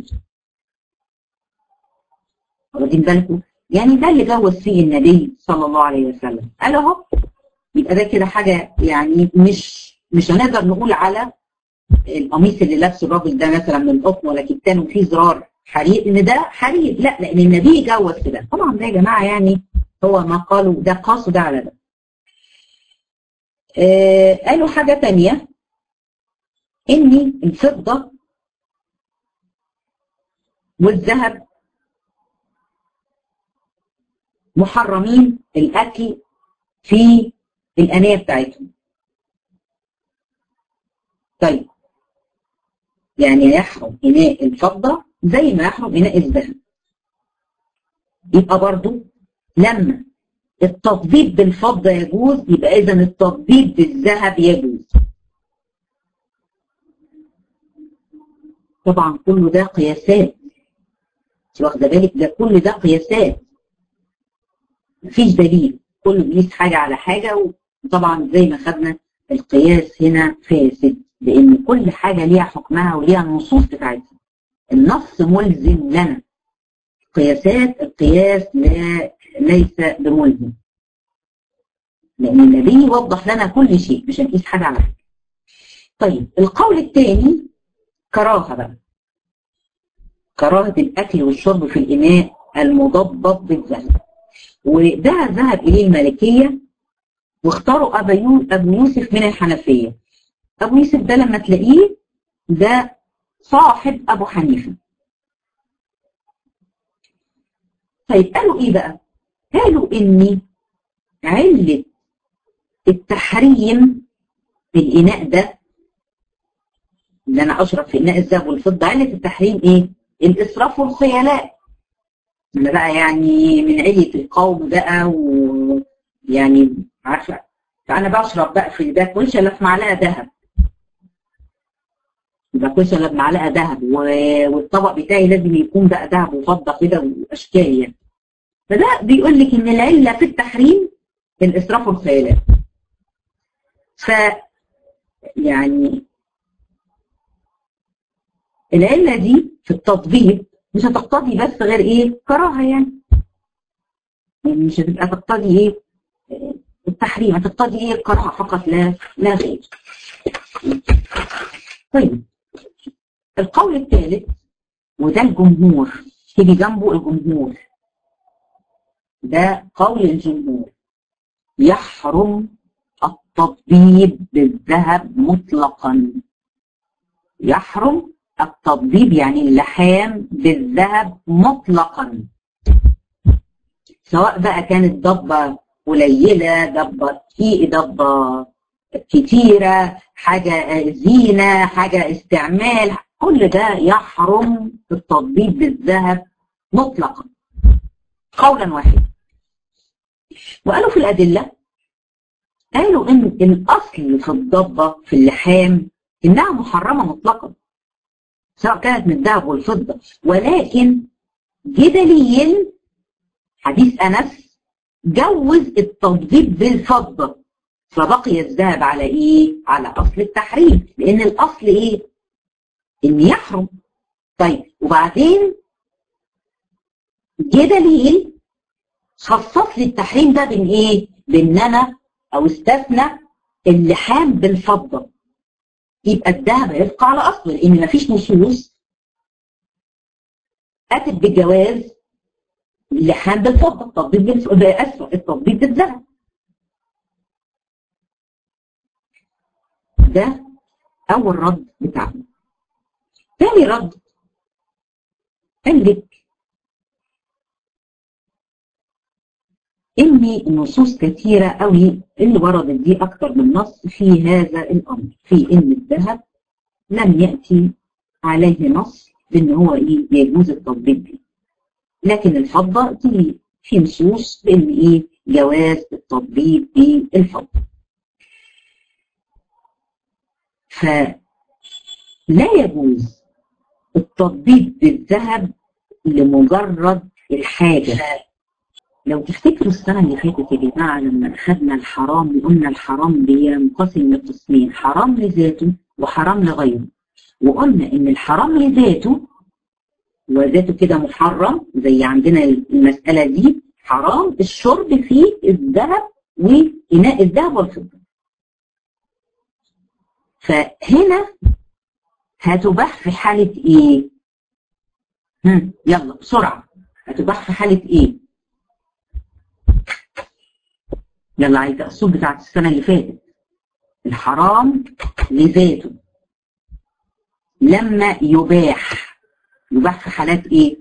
واخدين بالكم يعني ده اللي جوز فيه النبي صلى الله عليه وسلم قال اهو يبقى ده كده حاجه يعني مش مش هنقدر نقول على القميص اللي لابسه الراجل ده مثلا من قطن ولا كتان وفيه زرار حرير ان ده حرير لا لان النبي جوز كده طبعا ده يا جماعه يعني هو ما قالوا ده قاسوا ده على ده آه قالوا حاجه ثانيه ان الفضه والذهب محرمين الاكل في الانيه بتاعتهم طيب يعني يحرم اناء الفضه زي ما يحرم اناء الذهب يبقى برضو لما التطبيب بالفضه يجوز يبقى اذا التطبيب بالذهب يجوز طبعا كله ده قياسات واخده بالك ده كل ده قياسات مفيش دليل كله بيقيس حاجه على حاجه وطبعا زي ما خدنا القياس هنا فاسد لان كل حاجه ليها حكمها وليها النصوص بتاعتها النص ملزم لنا قياسات القياس لا ليس بملزم لان النبي وضح لنا كل شيء مش هنقيس حاجه على حاجه طيب القول الثاني كراهه بقى كراهه الاكل والشرب في الاناء المضبط بالذهب وده ذهب اليه المالكيه واختاروا ابو يوسف من الحنفيه ابو يوسف ده لما تلاقيه ده صاحب ابو حنيفه طيب قالوا ايه بقى قالوا ان عله التحريم في الاناء ده اللي انا اشرب في اناء الذهب والفضه عله التحريم ايه الاسراف والخيلاء انا بقى يعني من علة القوم بقى ويعني عارفه فانا بشرب بقى في ده كويس الا في معلقه ذهب يبقى كويس الا بمعلقه ذهب والطبق بتاعي لازم يكون بقى ذهب وفضه كده واشكال يعني فده بيقول لك ان العله في التحريم الاسراف والخيالات ف يعني العله دي في التطبيق مش هتقتضي بس غير ايه كراهه يعني يعني مش هتبقى تقتضي ايه التحريم هتقتضي ايه الكراهه فقط لا لا غير طيب القول الثالث وده الجمهور تيجي جنبه الجمهور ده قول الجمهور يحرم التطبيب بالذهب مطلقا يحرم التطبيب يعني اللحام بالذهب مطلقا سواء بقى كانت ضبة قليلة ضبة ضبة كتيرة حاجة زينة حاجة استعمال كل ده يحرم التطبيب بالذهب مطلقا قولا واحدا وقالوا في الأدلة قالوا إن الأصل في الضبة في اللحام إنها محرمة مطلقا سواء كانت من الذهب والفضة ولكن جدليا حديث أنس جوز التطبيب بالفضة فبقي الذهب على إيه؟ على أصل التحريم لأن الأصل إيه؟ إن يحرم طيب وبعدين جدليل خصص لي التحريم ده بين إيه؟ بإن أنا أو استثنى اللحام بالفضة يبقى الذهب هيبقى على اصله لان مفيش نصوص اتت بجواز اللحام بالفضه التطبيق اسف التطبيق بالذهب ده اول رد بتاعنا تاني رد قال لك ان نصوص كثيره قوي اللي وردت دي اكتر من نص في هذا الامر في ان الذهب لم ياتي عليه نص بان هو ايه يجوز التطبيق بيه لكن الفضه دي في نصوص بان ايه جواز التطبيق بالفضه فلا يجوز التطبيق بالذهب لمجرد الحاجه لو تفتكروا السنة اللي فاتت يا جماعة لما أخذنا الحرام وقلنا الحرام بينقسم لقسمين حرام لذاته وحرام لغيره وقلنا إن الحرام لذاته وذاته كده محرم زي عندنا المسألة دي حرام الشرب في الذهب وإناء الذهب والفضة فهنا هتباح في حالة إيه؟ هم يلا بسرعة هتباح في حالة إيه؟ يلا عايزة الصوت بتاعت السنة اللي فاتت الحرام لذاته لما يباح يباح في حالات ايه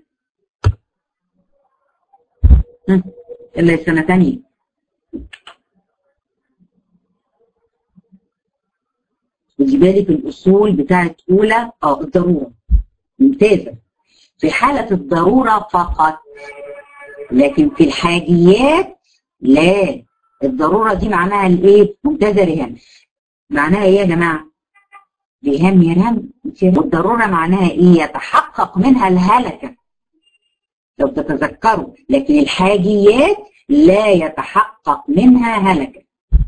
الا سنة تانية خدي بالك الاصول بتاعت اولى اه الضروره ممتازه في حاله الضروره فقط لكن في الحاجيات لا الضروره دي معناها الايه ممتازه رهان معناها ايه يا جماعه رهان يا رهان والضروره معناها ايه يتحقق منها الهلكه لو تتذكروا لكن الحاجيات لا يتحقق منها هلكه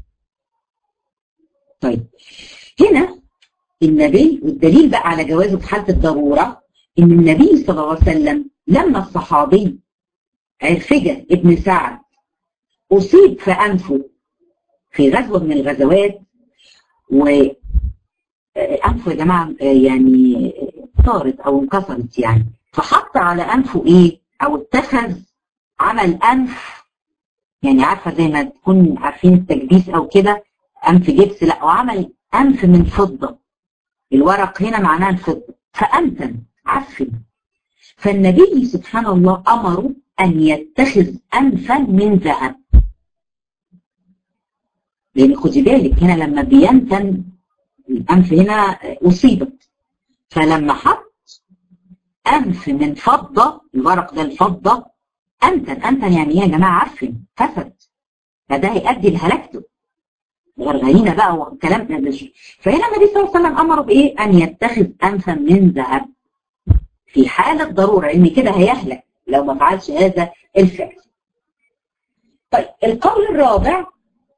طيب هنا النبي والدليل بقى على جوازه في حاله الضروره ان النبي صلى الله عليه وسلم لما الصحابي عرفجه ابن سعد اصيب في انفه في غزوه من الغزوات و انفه يا جماعه يعني طارت او انكسرت يعني فحط على انفه ايه او اتخذ عمل انف يعني عارفه زي ما تكون عارفين التكبيس او كده انف جبس لا وعمل انف من فضه الورق هنا معناه الفضه فامتن عفن فالنبي سبحان الله امره ان يتخذ انفا من ذهب لان خدي بالك هنا لما بينتن الانف هنا اصيبت فلما حط انف من فضه الورق ده الفضه انتن انتن يعني ايه يا جماعه عفن فسد فده هيؤدي لهلاكته غرغرينا بقى وكلام فهنا النبي صلى الله عليه وسلم امره بايه؟ ان يتخذ انفا من ذهب في حاله ضروره ان كده هيهلك لو ما فعلش هذا الفعل. طيب القول الرابع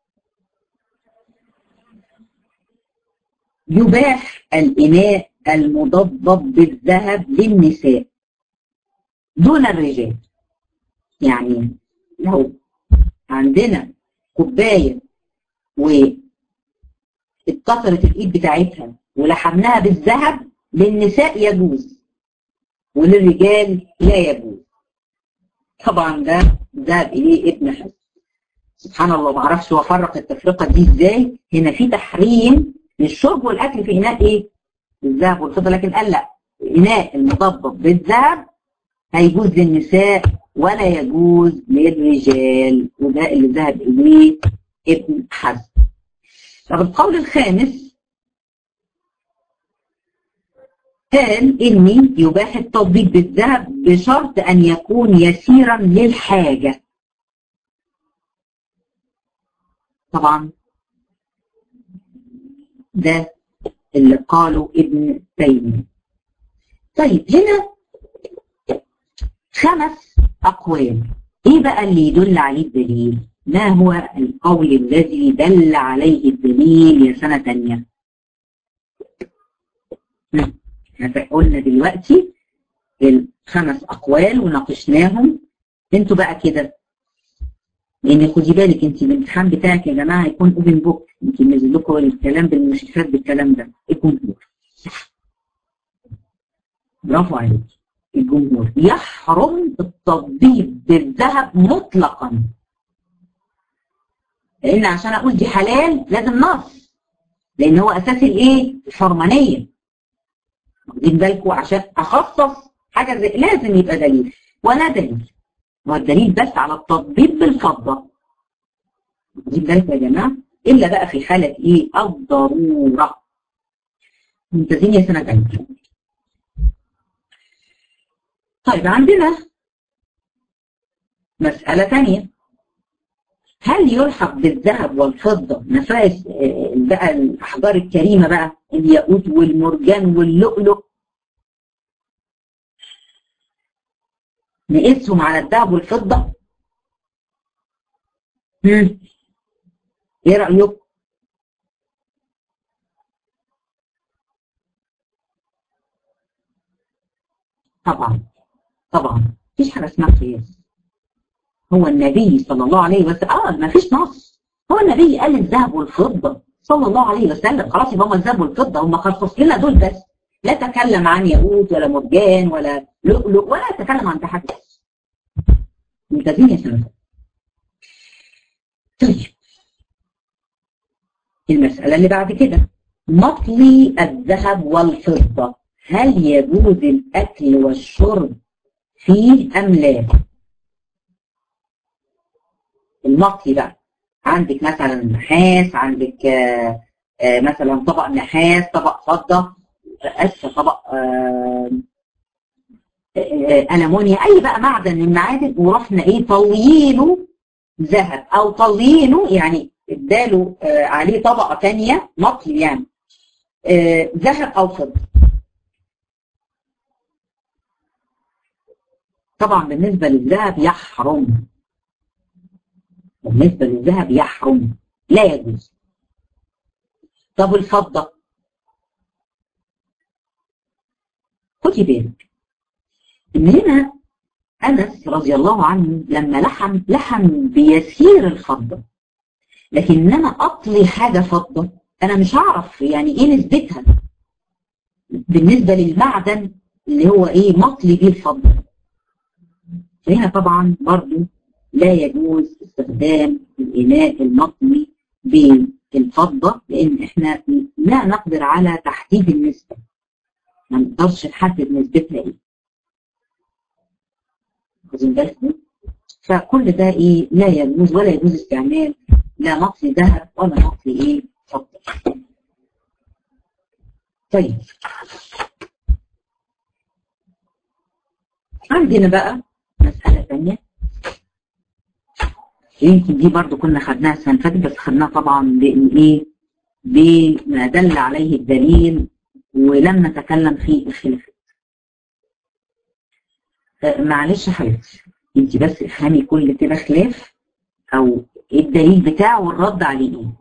يباح الإناء المضبب بالذهب للنساء دون الرجال يعني لو عندنا كوباية واتكسرت الإيد بتاعتها ولحمناها بالذهب للنساء يجوز وللرجال لا يجوز طبعا ده ذهب إليه ابن حزم سبحان الله ما اعرفش هو فرق التفرقة دي ازاي هنا في تحريم للشرب والاكل في اناء ايه؟ الذهب والفضه لكن قال لا الاناء المضبب بالذهب هيجوز للنساء ولا يجوز للرجال وده اللي ذهب اليه ابن حزم. طب القول الخامس قال اني يباح التطبيق بالذهب بشرط ان يكون يسيرا للحاجه. طبعا ده اللي قاله ابن تيمية طيب هنا خمس أقوال إيه بقى اللي يدل عليه الدليل ما هو القول الذي دل عليه الدليل يا سنة تانية قلنا دلوقتي الخمس أقوال وناقشناهم انتوا بقى كده لان خدي بالك انت الامتحان بتاعك يا جماعه هيكون اوبن بوك يمكن نزل لكم الكلام بالمشرفات بالكلام ده الجمهور برافو عليك الجمهور يحرم التطبيق بالذهب مطلقا لان عشان اقول دي حلال لازم نص لان هو اساس الايه الحرمانيه واخدين بالكم عشان اخصص حاجه زي لازم يبقى دليل ولا دليل هو الدليل بس على التطبيق بالفضة دي بالك يا جماعة إلا بقى في حالة إيه الضرورة ممتازين يا سنة تانية طيب عندنا مسألة ثانية هل يلحق بالذهب والفضة نفائس بقى الأحجار الكريمة بقى الياقوت والمرجان واللؤلؤ نقيسهم على الذهب والفضة مم. ايه رأيكم طبعا طبعا مفيش حاجة اسمها قياس هو النبي صلى الله عليه وسلم اه ما فيش نص هو النبي قال الذهب والفضة صلى الله عليه وسلم خلاص يبقى هم الذهب والفضة هم خصص لنا دول بس لا تكلم عن ياقوت ولا مرجان ولا لؤلؤ ولا تكلم عن تحدث ممتازين يا سنة طيب المسألة اللي بعد كده مطلي الذهب والفضة هل يجوز الأكل والشرب فيه أم لا؟ المطلي بقى عندك مثلا نحاس عندك آآ آآ مثلا طبق نحاس طبق فضة أسفة طبق ألمونيا أي بقى معدن من المعادن ورحنا إيه طليينه ذهب أو طليينه يعني اداله عليه طبقة تانية مطلي يعني ذهب أو فضة طبعا بالنسبة للذهب يحرم بالنسبة للذهب يحرم لا يجوز طب الفضة خدي بالك ان هنا انس رضي الله عنه لما لحم لحم بيسير الفضة لكن ان انا اطلي حاجة فضة انا مش هعرف يعني ايه نسبتها بالنسبة للمعدن اللي هو ايه مطلي بيه الفضة فهنا طبعا برضو لا يجوز استخدام الإناء المطلي بالفضة لأن احنا لا نقدر على تحديد النسبة ما نقدرش نحدد نسبتها ايه واخدين بالكم فكل ده ايه لا يجوز ولا يجوز استعمال لا مطلي ذهب ولا مطلي ايه فضة طيب عندنا بقى مسألة ثانية يمكن دي برضو كنا خدناها السنة اللي فاتت بس خدناها طبعا بإن إيه بما دل عليه الدليل ولم نتكلم في الخلافات. معلش يا حبيبتي انت بس افهمي كل كده خلاف او ايه الدليل بتاعه والرد عليه ايه.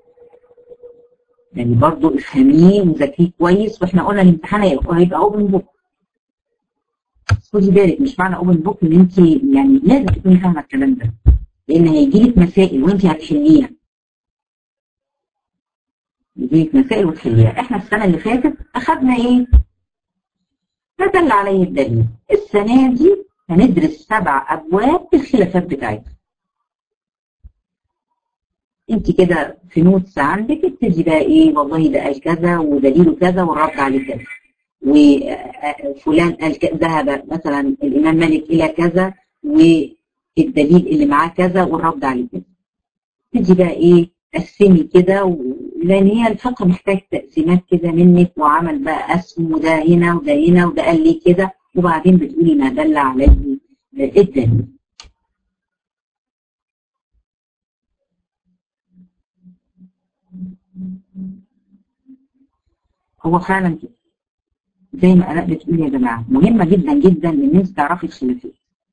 يعني برضو افهميه وذاكريه كويس واحنا قلنا الامتحان هيبقى اوبن بوك. خدي بالك مش معنى اوبن بوك ان انت يعني لازم تكوني فاهمه الكلام ده. لان هيجي لك مسائل وانت هتحليها يجي لك مسائل وتحليها احنا السنه اللي فاتت اخذنا ايه ما دل عليه الدليل السنه دي هندرس سبع ابواب الخلافات بتاعتها انت كده في نوتس عندك ابتدي بقى ايه والله ده قال كذا ودليله كذا والرد عليه كذا وفلان قال ذهب مثلا الامام مالك الى كذا و الدليل اللي معاه كذا والرد عليه كذا تيجي بقى ايه قسمي كده و... لان هي الفقه محتاج تقسيمات كده منك وعمل بقى قسم وده هنا وده هنا وده قال لي كده وبعدين بتقولي ما دل عليه الدليل هو فعلا كده زي ما الاء بتقول يا جماعه مهمه جدا جدا ان انت تعرفي الخلافات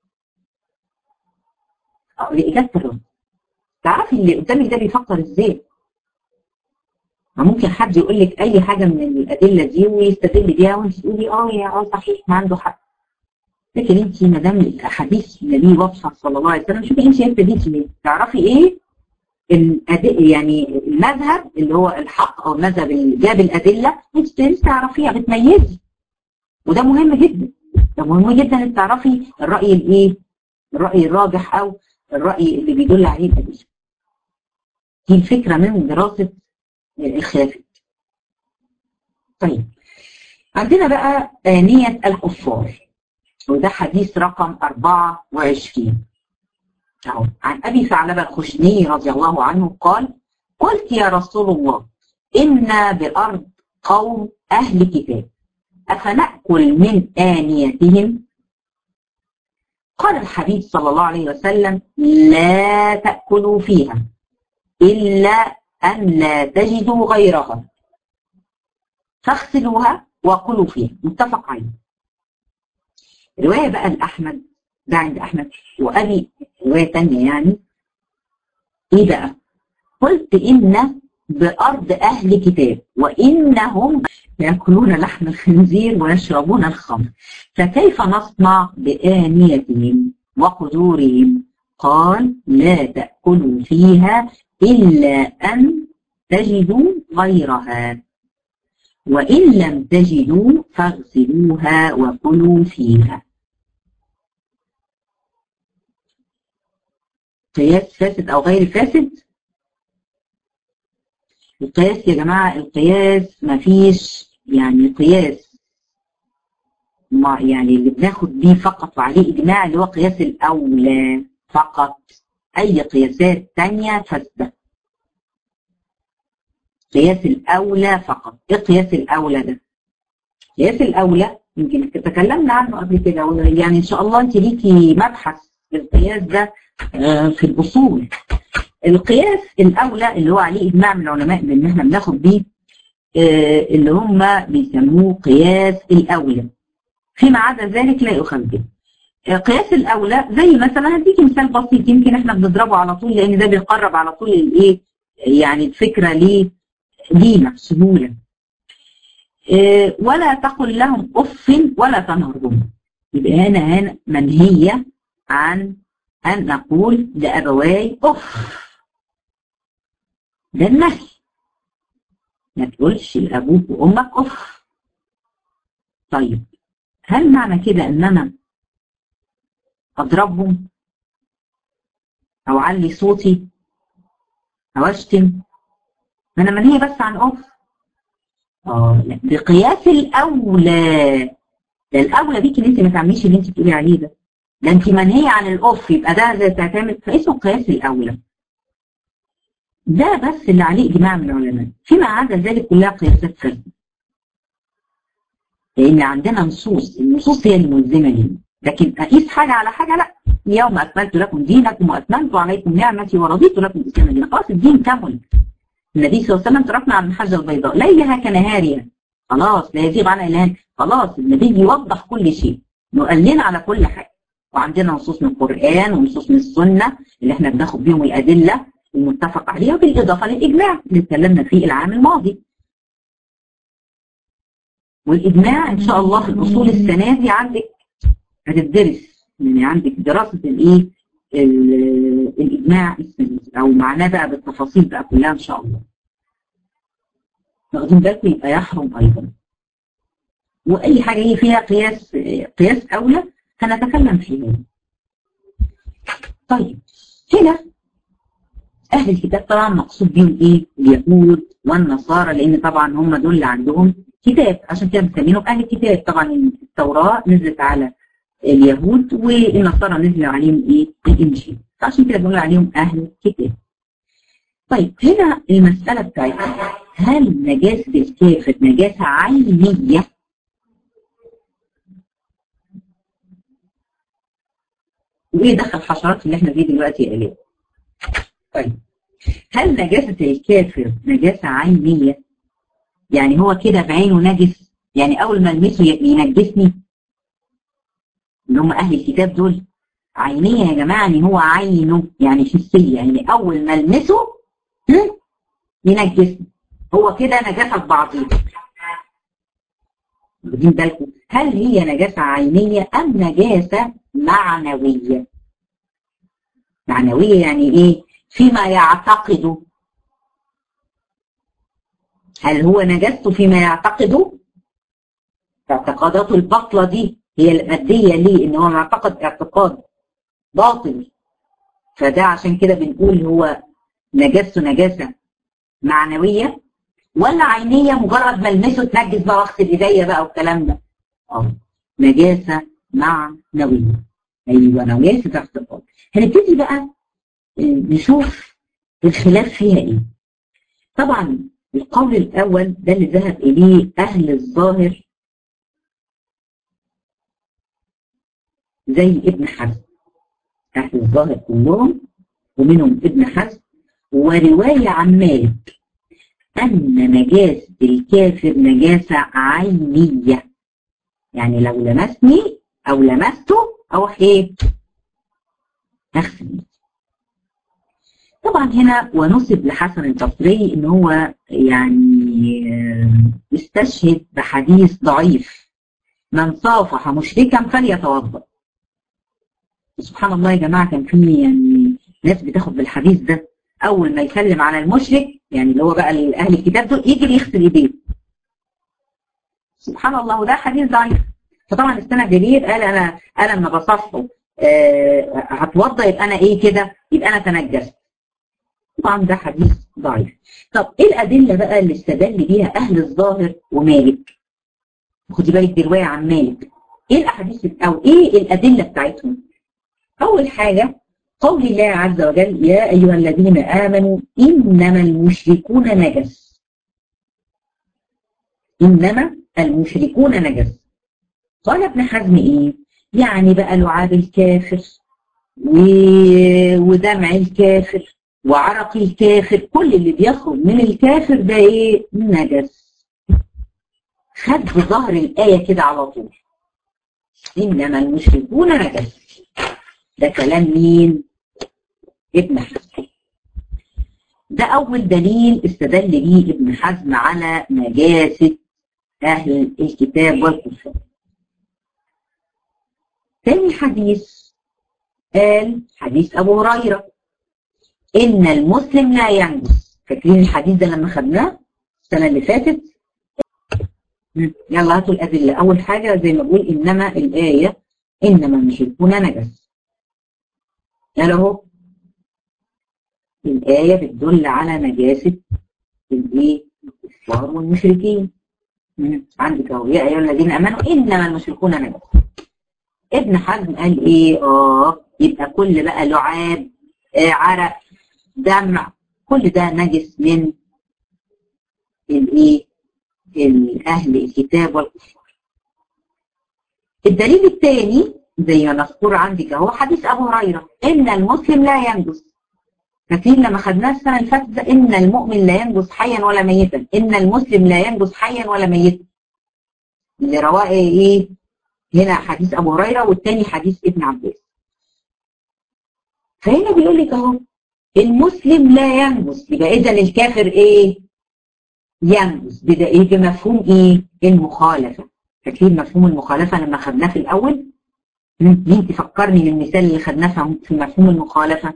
لإجابة الرد تعرفي اللي قدامك ده بيفكر ازاي ما ممكن حد يقول لك اي حاجه من الادله دي ويستدل بيها وانت تقولي اه يا اه صحيح ما عنده حق لكن انت ما دام الاحاديث النبي واضحه صلى الله عليه وسلم شوفي انت ابتديتي ليه تعرفي ايه الأدل يعني المذهب اللي هو الحق او المذهب اللي جاب الادله انت ابتديتي تعرفيها بتميزي وده مهم جدا ده مهم جدا انك تعرفي الراي الايه الراي الراجح او الرأي اللي بيدل عليه الأدلة. دي الفكرة من دراسة الخلافات. طيب عندنا بقى آنية الكفار وده حديث رقم 24 أهو عن أبي ثعلبة الخشني رضي الله عنه قال قلت يا رسول الله إنا بأرض قوم أهل كتاب أفنأكل من آنيتهم قال الحبيب صلى الله عليه وسلم لا تأكلوا فيها إلا أن لا تجدوا غيرها فاغسلوها وكلوا فيها متفق عليه رواية بقى لأحمد ده عند أحمد وأبي رواية تانية يعني إيه بقى؟ قلت إن بأرض أهل كتاب وإنهم يأكلون لحم الخنزير ويشربون الخمر فكيف نصنع بآنيتهم وقدورهم قال لا تأكلوا فيها إلا أن تجدوا غيرها وإن لم تجدوا فاغسلوها وكلوا فيها قياس فاسد أو غير فاسد القياس يا جماعة القياس مفيش يعني قياس ما يعني اللي بناخد بيه فقط وعليه إجماع اللي هو قياس الأولى فقط أي قياسات تانية فاسدة قياس الأولى فقط إيه قياس الأولى ده؟ قياس الأولى يمكن تكلمنا عنه قبل كده يعني إن شاء الله أنت ليكي مبحث في القياس ده في الأصول القياس الأولى اللي هو عليه إجماع من العلماء بإن إحنا بناخد بيه اللي هم بيسموه قياس الأولى فيما عدا ذلك لا يؤخذ به قياس الأولى زي مثلا هديكي مثال بسيط يمكن إحنا بنضربه على طول لأن ده بيقرب على طول الإيه يعني الفكرة ليه لينا سهولة ولا تقل لهم أف ولا تنهرهم يبقى هنا هنا منهية عن أن نقول لأبواي أف ده النهي ما تقولش لأبوك وأمك أف طيب هل معنى كده إن أنا أضربهم أو أعلي صوتي أو أشتم ما أنا منهية بس عن أف اه لا بقياس الأولى ده الأولى بيك إن أنت ما تعمليش اللي أنت بتقولي عليه ده ده أنت منهية عن الأف يبقى ده زي تعتمد فاسمه قياس الأولى ده بس اللي عليه إجماع من العلماء فيما عدا ذلك كلها قياسات فاسدة لأن عندنا نصوص النصوص هي الملزمة لنا لكن أقيس حاجة على حاجة لا اليوم أكملت لكم دينكم وأتممت عليكم نعمتي ورضيت لكم الإسلام دينا خلاص الدين كمل النبي صلى الله عليه وسلم تركنا عن الحجة البيضاء ليلها كنهارها خلاص لا يزيغ عنها إلا خلاص النبي يوضح كل شيء وقال لنا على كل حاجة وعندنا نصوص من القرآن ونصوص من السنة اللي احنا بناخد بيهم الأدلة المتفق عليها بالإضافة للإجماع اللي اتكلمنا فيه العام الماضي والإجماع إن شاء الله في الأصول السنة دي عندك هتدرس يعني عندك دراسة الإيه الإجماع السنة أو معناه بقى بالتفاصيل بقى كلها إن شاء الله واخدين بالكم يبقى يحرم أيضا وأي حاجة هي فيها قياس قياس أولى هنتكلم فيها طيب هنا أهل الكتاب طبعا مقصود بيهم إيه؟ اليهود والنصارى لأن طبعا هم دول اللي عندهم كتاب عشان كده بنسميهم أهل الكتاب طبعا التوراة نزلت على اليهود والنصارى نزل عليهم إيه؟ الإنجيل فعشان كده بنقول عليهم أهل الكتاب طيب هنا المسألة بتاعتنا هل نجاسة الكافر نجاسة عينية وايه دخل الحشرات اللي احنا فيه دلوقتي يا اليه طيب هل نجاسة الكافر نجاسة عينية يعني هو كده بعينه نجس يعني اول ما المسه ينجسني اللي هم اهل الكتاب دول عينية يا جماعة يعني هو عينه يعني حسية يعني اول ما المسه ينجسني هو كده نجاسة في بعضيه واخدين بالكم هل هي نجاسة عينية أم نجاسة معنوية معنوية يعني إيه فيما يعتقده هل هو نجاسته فيما يعتقده اعتقاداته الباطلة دي هي المادية ليه إن هو معتقد اعتقاد باطل فده عشان كده بنقول هو نجاسته نجاسة معنوية ولا عينية مجرد ما المسه تنجس بقى واغسل ايديا بقى والكلام ده اه نجاسة معنوية ايوه نجاسة اعتقاد هنبتدي بقى نشوف الخلاف فيها ايه طبعا القول الاول ده اللي ذهب اليه اهل الظاهر زي ابن حزم أهل الظاهر كلهم ومنهم ابن حزم ورواية عن مالك أن نجاسة الكافر نجاسة عينية يعني لو لمسني أو لمسته أو إيه أغسل طبعا هنا ونسب لحسن البصري ان هو يعني استشهد بحديث ضعيف من صافح مشركا فليتوضا سبحان الله يا جماعه كان في يعني ناس بتاخد بالحديث ده اول ما يسلم على المشرك يعني اللي هو بقى اهل الكتاب دول يجري يغسل ايديه سبحان الله وده حديث ضعيف فطبعا استنى جرير قال انا انا لما بصفه أه هتوضى يبقى انا ايه كده يبقى انا تنجست طبعا ده حديث ضعيف طب ايه الادله بقى اللي استدل بيها اهل الظاهر ومالك خدي بالك دي روايه عن مالك ايه الاحاديث او ايه الادله بتاعتهم اول حاجه قول الله عز وجل يا ايها الذين امنوا انما المشركون نجس انما المشركون نجس قال ابن حزم ايه يعني بقى لعاب الكافر و... ودمع الكافر وعرق الكافر كل اللي بيخرج من الكافر ده ايه نجس خد ظهر الآية كده على طول إنما المشركون نجس ده كلام مين ابن حزم ده أول دليل استدل به ابن حزم على نجاسة أهل الكتاب والكفار ثاني حديث قال حديث أبو هريرة إن المسلم لا ينجس فاكرين الحديث ده لما خدناه السنة اللي فاتت يلا هاتوا الأدلة أول حاجة زي ما بقول إنما الآية إنما المشركون نجس يلا أهو الآية بتدل على نجاسة الإيه؟ الكفار والمشركين عندك أهو يا أيها الذين آمنوا إنما المشركون نجس ابن حزم قال إيه؟ آه يبقى كل بقى لعاب آه عرق دمع كل ده نجس من الايه اهل الكتاب والكفار الدليل الثاني زي ما مذكور عندك اهو حديث ابو هريره ان المسلم لا ينجس فاكرين لما خدناه السنه اللي فاتت ان المؤمن لا ينجس حيا ولا ميتا ان المسلم لا ينجس حيا ولا ميتا اللي رواه ايه هنا حديث ابو هريره والثاني حديث ابن عباس فهنا بيقول لك اهو المسلم لا ينجس يبقى اذا الكافر ايه ينجس بدا ايه بمفهوم ايه المخالفه فاكرين مفهوم المخالفه لما خدناه في الاول مين تفكرني بالمثال اللي خدناه في مفهوم المخالفه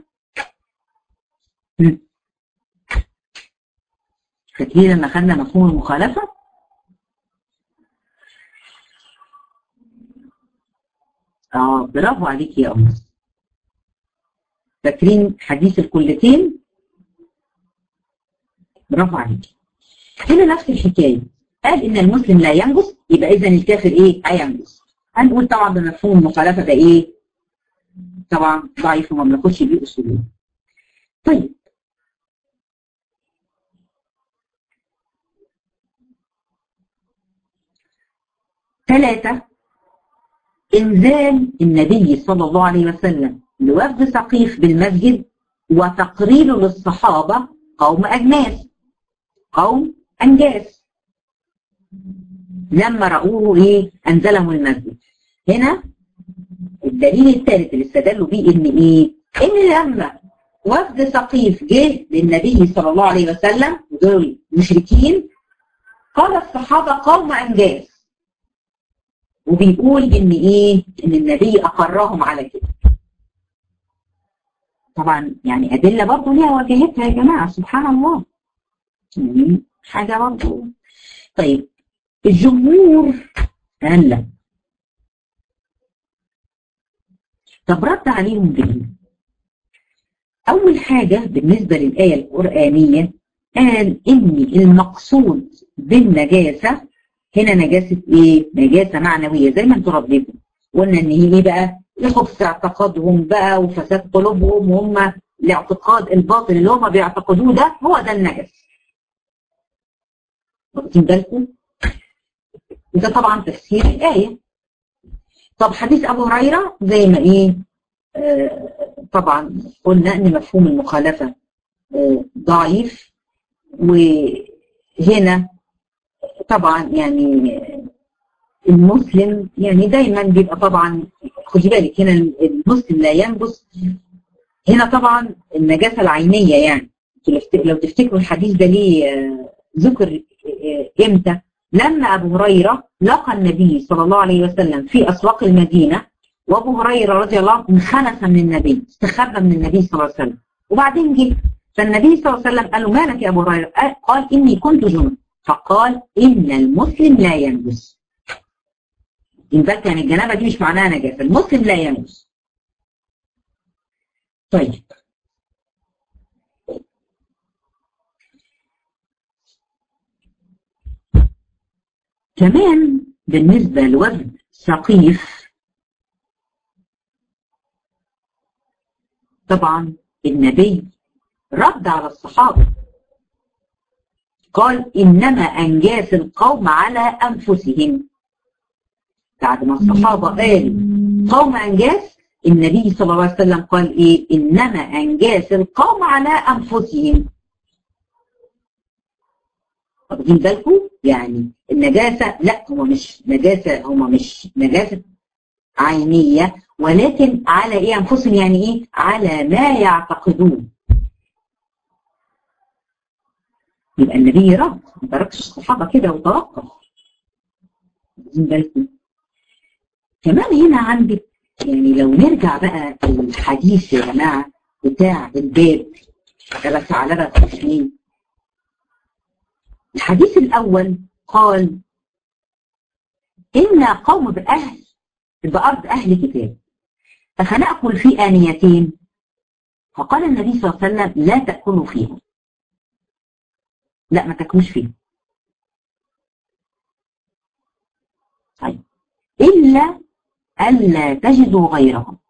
فاكرين لما خدنا مفهوم المخالفه اه برافو عليك يا أمس فاكرين حديث الكلتين برافو عليك هنا نفس الحكايه قال ان المسلم لا ينجس يبقى اذا الكافر ايه هينجس هنقول طبعا بمفهوم المخالفه ده ايه طبعا ضعيف وما بناخدش بيه اصوليه طيب ثلاثة إنزال النبي صلى الله عليه وسلم لوفد سقيف بالمسجد وتقريره للصحابة قوم أجناس قوم أنجاس لما رأوه إيه أنزلهم المسجد هنا الدليل الثالث اللي استدلوا بيه إن إيه إن لما وفد سقيف جه للنبي صلى الله عليه وسلم ودول مشركين قال الصحابة قوم أنجاس وبيقول إن إيه إن النبي أقرهم على كده طبعا يعني أدلة برضه ليها واجهتها يا جماعة سبحان الله يعني حاجة برضه طيب الجمهور قال لا طب رد عليهم بايه؟ أول حاجة بالنسبة للآية القرآنية قال إن المقصود بالنجاسة هنا نجاسة إيه؟ نجاسة معنوية زي ما انتوا رديتوا قلنا إن هي إيه بقى؟ لخبث اعتقادهم بقى وفساد قلوبهم وهم الاعتقاد الباطل اللي هم بيعتقدوه ده هو ده النجس. واخدين بالكم؟ وده طبعا تفسير الآية. طب حديث ابو هريره زي ما ايه آه طبعا قلنا ان مفهوم المخالفه آه ضعيف وهنا طبعا يعني المسلم يعني دايما بيبقى طبعا خدي بالك هنا المسلم لا ينجس هنا طبعا النجاسه العينيه يعني لو تفتكروا الحديث ده ليه ذكر امتى لما ابو هريره لقى النبي صلى الله عليه وسلم في اسواق المدينه وابو هريره رضي الله عنه انخنس من النبي استخبى من النبي صلى الله عليه وسلم وبعدين جه فالنبي صلى الله عليه وسلم قال له مالك يا ابو هريره قال اني كنت جنب فقال ان المسلم لا ينجس ان بالك يعني الجنابه دي مش معناها نجاسه المسلم لا ينجس طيب كمان بالنسبة لوفد ثقيف طبعا النبي رد على الصحابة قال إنما أنجاس القوم على أنفسهم بعد ما الصحابة قالوا قوم أنجاس النبي صلى الله عليه وسلم قال إيه إنما أنجاس القوم على أنفسهم واخدين بالكم يعني النجاسة لا هو مش نجاسة هو مش نجاسة عينية ولكن على ايه انفسهم يعني ايه على ما يعتقدون يبقى النبي رد ما تركش الصحابة كده وتوقف واخدين بالكم كمان هنا عندك يعني لو نرجع بقى الحديث يا جماعة بتاع الباب بس على بقى التسليم الحديث الأول قال إن قوم بأهل بأرض أهل كتاب فسنأكل في آنيتين فقال النبي صلى الله عليه وسلم لا تأكلوا فيها لا ما تاكلوش فيها طيب إلا ألا تجدوا غيرهم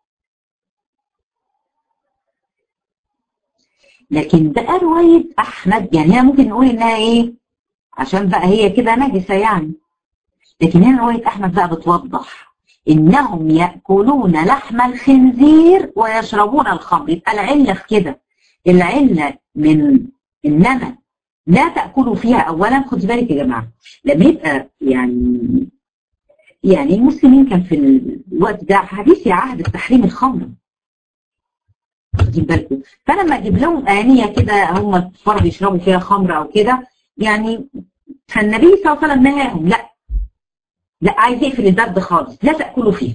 لكن بقى رواية أحمد يعني هي ممكن نقول إنها إيه عشان بقى هي كده نجسة يعني لكن هنا رواية أحمد بقى بتوضح إنهم يأكلون لحم الخنزير ويشربون الخمر يبقى العلة في كده العلة من إنما لا تأكلوا فيها أولا خدي بالك يا جماعة لما يبقى يعني يعني المسلمين كان في الوقت ده حديث عهد التحريم الخمر واخدين بالكم فلما اجيب لهم آنية كده هم الكفار بيشربوا فيها خمر أو كده يعني فالنبي صلى الله عليه وسلم نهاهم لا لا عايز يقفل الباب ده خالص لا تاكلوا فيه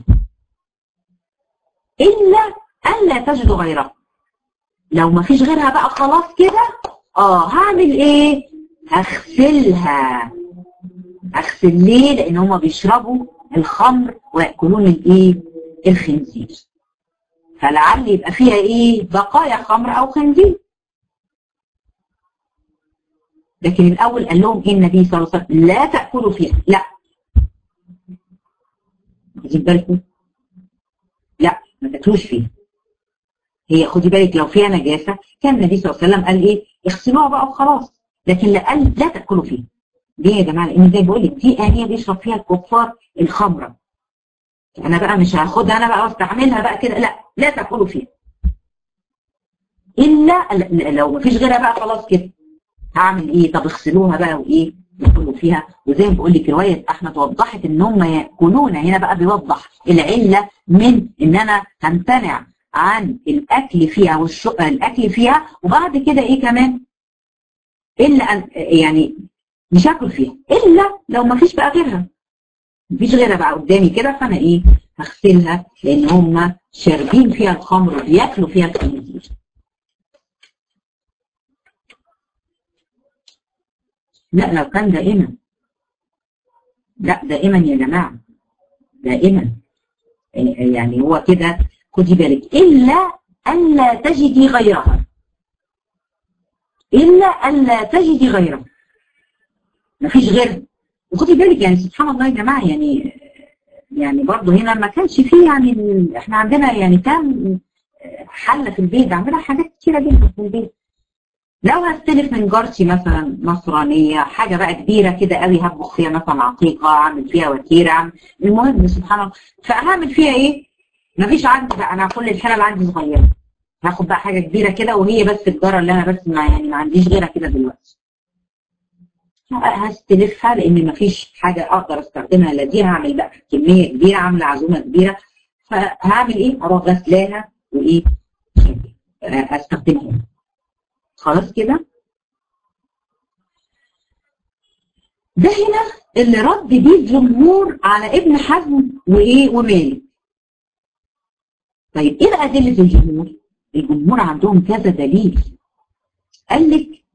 الا الا تجدوا غيرها لو ما فيش غيرها بقى خلاص كده اه هعمل ايه هغسلها اغسل ليه لان هم بيشربوا الخمر وياكلون الايه الخنزير فلعل يبقى فيها ايه بقايا خمر او خنزير لكن الاول قال لهم ايه النبي صلى الله عليه وسلم لا تاكلوا فيها لا واخدين بالكم لا ما تاكلوش فيها هي خدي بالك لو فيها نجاسه كان النبي صلى الله عليه وسلم قال ايه اغسلوها بقى وخلاص لكن لا قال لا تاكلوا فيها ليه يا جماعه لان زي بقول لك دي انيه بيشرب فيها الكفار الخمره انا بقى مش هاخدها انا بقى واستعملها بقى كده لا لا تاكلوا فيها الا لو ما فيش غيرها بقى خلاص كده هعمل ايه طب اغسلوها بقى وايه ياكلوا فيها وزي ما بقول لك روايه احمد وضحت ان هم ياكلون هنا بقى بيوضح العله من ان انا همتنع عن الاكل فيها والشق الاكل فيها وبعد كده ايه كمان الا ان يعني مش هاكل فيها الا لو ما فيش بقى غيرها مفيش غيرها بقى قدامي كده فانا ايه هغسلها لان هم شاربين فيها الخمر وبياكلوا فيها الخنزير لا لو كان دائما لا دائما يا جماعه دائما يعني هو كده خدي بالك الا الا تجدي غيرها الا الا تجدي غيرها مفيش غيرها وخدي بالك يعني سبحان الله يا جماعه يعني يعني برضه هنا ما كانش فيه يعني ال... احنا عندنا يعني كام حله في البيت عندنا حاجات كتيره جدا في البيت لو هستلف من جارتي مثلا نصرانيه حاجه بقى كبيره كده قوي هطبخ فيها مثلا عقيقه اعمل فيها وتيره اعمل المهم سبحان الله فهعمل فيها ايه؟ مفيش عندي بقى انا كل الحاله اللي عندي صغيره هاخد بقى حاجه كبيره كده وهي بس الجاره اللي انا بس ما يعني ما عنديش غيرها كده دلوقتي هستلفها لان مفيش حاجه اقدر استخدمها الا دي هعمل بقى كميه كبيره عامله عزومه كبيره فهعمل ايه؟ اروح غسلاها وايه؟ استخدمها خلاص كده؟ ده هنا اللي رد بيه الجمهور على ابن حزم وايه؟ ومالك. طيب ايه بقى ادله الجمهور؟ الجمهور عندهم كذا دليل. قال لك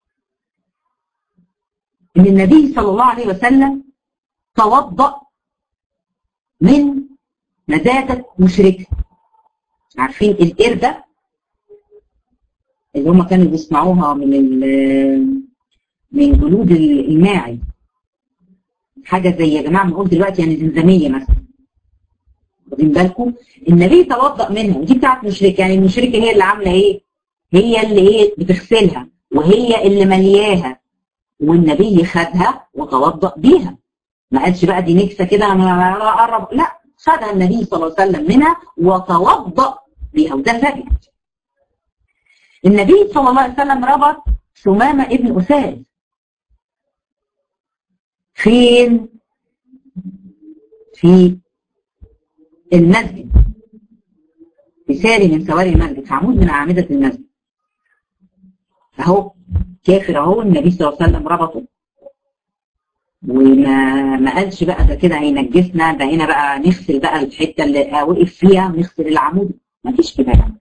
ان النبي صلى الله عليه وسلم توضأ من نزاتة مشركة عارفين القردة اللي هم كانوا بيسمعوها من من جلود الماعز حاجة زي يا جماعة بنقول دلوقتي يعني زمزمية مثلا واخدين بالكم النبي توضأ منها ودي بتاعت مشركة يعني المشركة هي اللي عاملة ايه؟ هي اللي ايه بتغسلها وهي اللي ملياها والنبي خدها وتوضأ بيها ما قالش بقى دي نكسه كده انا اقرب لا خدها النبي صلى الله عليه وسلم منها وتوضأ بها وده ثابت النبي صلى الله عليه وسلم ربط ثمامة ابن أساد فين في المسجد في ساري من سواري المسجد في عمود من أعمدة المسجد أهو كافر أهو النبي صلى الله عليه وسلم ربطه وما ما قالش بقى ده كده هينجسنا ده هنا بقى نغسل بقى الحته اللي وقف فيها نغسل العمود ما فيش كده يعني.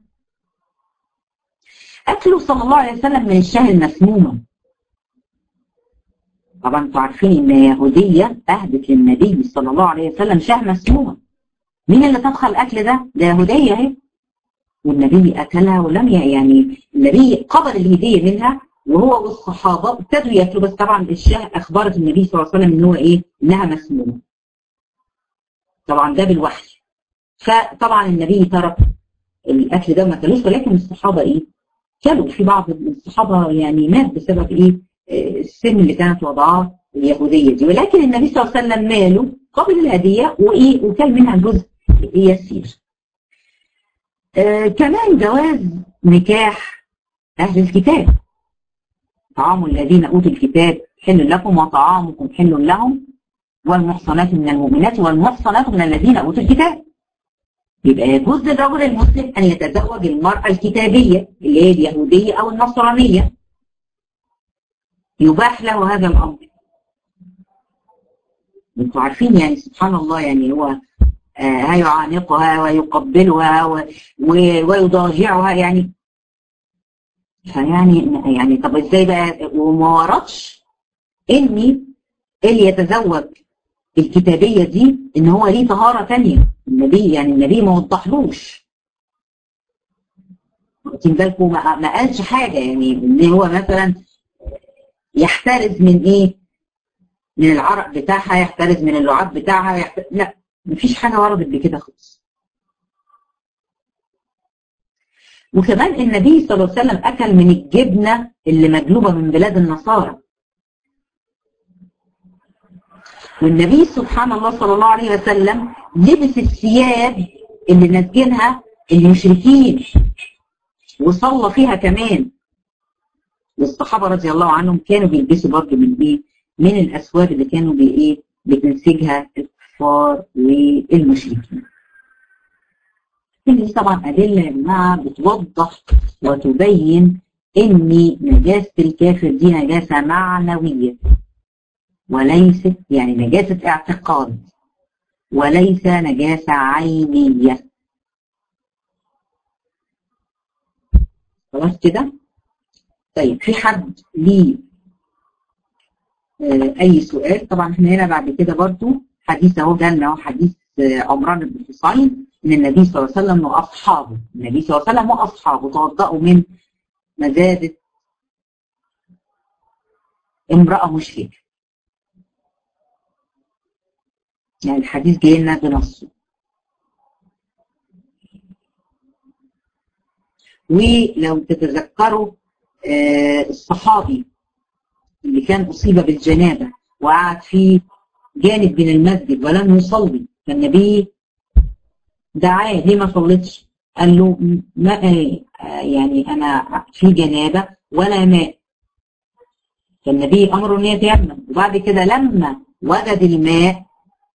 اكله صلى الله عليه وسلم من الشاه المسمومه طبعا انتوا عارفين ان يهوديه اهدت للنبي صلى الله عليه وسلم شاه مسمومه مين اللي طبخ الاكل ده؟ ده يهوديه اهي والنبي اكلها ولم يعني النبي قبل الهديه منها وهو والصحابه ابتدوا ياكلوا بس طبعا الشاه اخبرت النبي صلى الله عليه وسلم ان هو ايه؟ انها مسمومه. طبعا ده بالوحي. فطبعا النبي ترك الاكل ده ما كلوش ولكن الصحابه ايه؟ كلوا في بعض الصحابه يعني مات بسبب ايه؟ السن اللي كانت وضعاه اليهوديه دي ولكن النبي صلى الله عليه وسلم ماله قبل الهديه وايه؟ وكل منها جزء يسير. آه كمان جواز نكاح اهل الكتاب. طعام الذين اوتوا الكتاب حل لكم وطعامكم حل لهم والمحصنات من المؤمنات والمحصنات من الذين اوتوا الكتاب. يبقى يجوز للرجل المسلم ان يتزوج المراه الكتابيه اللي هي اليهوديه او النصرانيه. يباح له هذا الامر. انتوا عارفين يعني سبحان الله يعني هو آه هيعانقها ويقبلها و... و... ويضاجعها يعني فيعني يعني طب ازاي بقى وما وردش اني اللي يتزوج الكتابيه دي ان هو ليه طهاره ثانيه النبي يعني النبي ما وضحلوش واخدين بالكم ما قالش حاجه يعني ان هو مثلا يحترز من ايه؟ من العرق بتاعها يحترز من اللعاب بتاعها يحترز لا مفيش حاجه وردت بكده خالص وكمان النبي صلى الله عليه وسلم اكل من الجبنه اللي مجلوبه من بلاد النصارى والنبي سبحان الله صلى الله عليه وسلم لبس الثياب اللي نازلينها المشركين وصلى فيها كمان والصحابه رضي الله عنهم كانوا بيلبسوا برضه من ايه؟ من الاسواب اللي كانوا بايه؟ بتنسجها الكفار والمشركين. دي طبعا أدلة يا جماعة بتوضح وتبين إن نجاسة الكافر دي نجاسة معنوية وليست يعني نجاسة اعتقاد وليس نجاسة عينية خلاص كده؟ طيب في حد ليه آه أي سؤال طبعا احنا هنا بعد كده برضو حديث أهو جالنا أهو حديث آه عمران بن حصين ان النبي صلى الله عليه وسلم واصحابه النبي صلى الله عليه وسلم واصحابه توضأوا من مزادة امرأة مشركة يعني الحديث جاي لنا بنصه ولو تتذكروا آه الصحابي اللي كان أصيب بالجنابة وقعد في جانب من المسجد ولم يصلي فالنبي دعاه ليه ما صليتش؟ قال له ما يعني أنا في جنابة ولا ماء فالنبي أمره أن يتيمم وبعد كده لما وجد الماء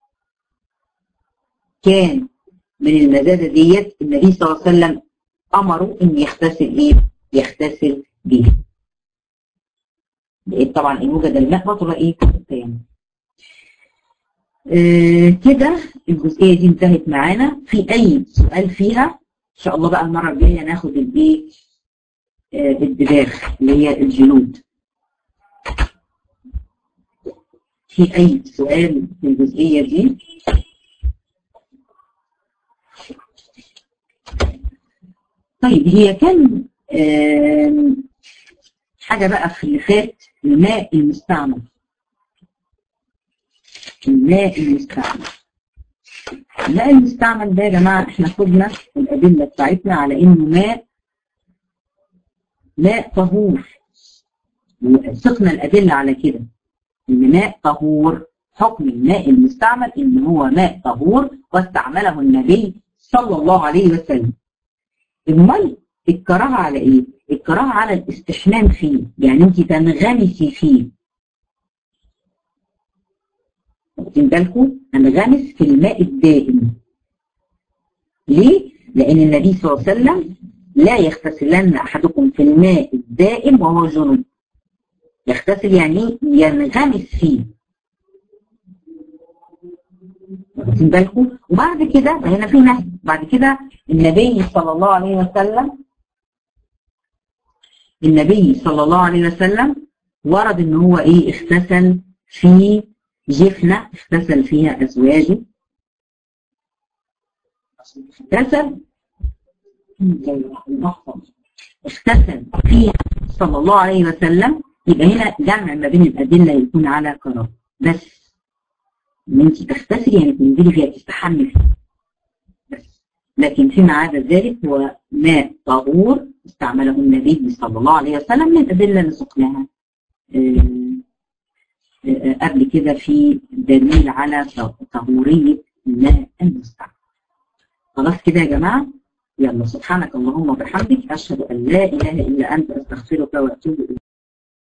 كان من المزادة ديت النبي صلى الله عليه وسلم أمره أن يغتسل إيه؟ يغتسل بيه. طبعا إن وجد الماء بطل إيه؟ التيمم. آه كده الجزئية دي انتهت معانا في أي سؤال فيها إن شاء الله بقى المرة الجاية ناخد الإيه؟ آه الدباغ اللي هي الجلود. في أي سؤال في الجزئية دي؟ طيب هي كان حاجة بقى في اللي فات الماء المستعمل الماء المستعمل الماء المستعمل ده يا جماعة احنا خدنا الأدلة بتاعتنا على إنه ماء ماء طهور وثقنا الأدلة على كده إن ماء طهور حكم الماء المستعمل إن هو ماء طهور واستعمله النبي صلى الله عليه وسلم امال الكراهه على ايه؟ الكراهه على الاستحمام فيه، يعني انت تنغمسي فيه. واخدين بالكم؟ انغمس في الماء الدائم. ليه؟ لأن النبي صلى الله عليه وسلم لا يغتسلن أحدكم في الماء الدائم وهو جنوب. يغتسل يعني ينغمس فيه. واخدين بالكم؟ وبعد كده هنا في نهي بعد كده النبي صلى الله عليه وسلم النبي صلى الله عليه وسلم ورد ان هو ايه اغتسل في جفنة اغتسل فيها ازواجه اغتسل اغتسل فيها صلى الله عليه وسلم يبقى هنا جمع ما بين الادله يكون على قرار بس ان انت تغتسلي يعني تنزلي فيها تستحمي فيها بس لكن فيما عدا ذلك هو ماء طهور استعمله النبي صلى الله عليه وسلم من الادله اللي سقناها قبل كده في دليل على طهوريه الماء المستعمل خلاص كده يا جماعه يلا سبحانك اللهم وبحمدك اشهد ان لا اله الا انت استغفرك واتوب اليك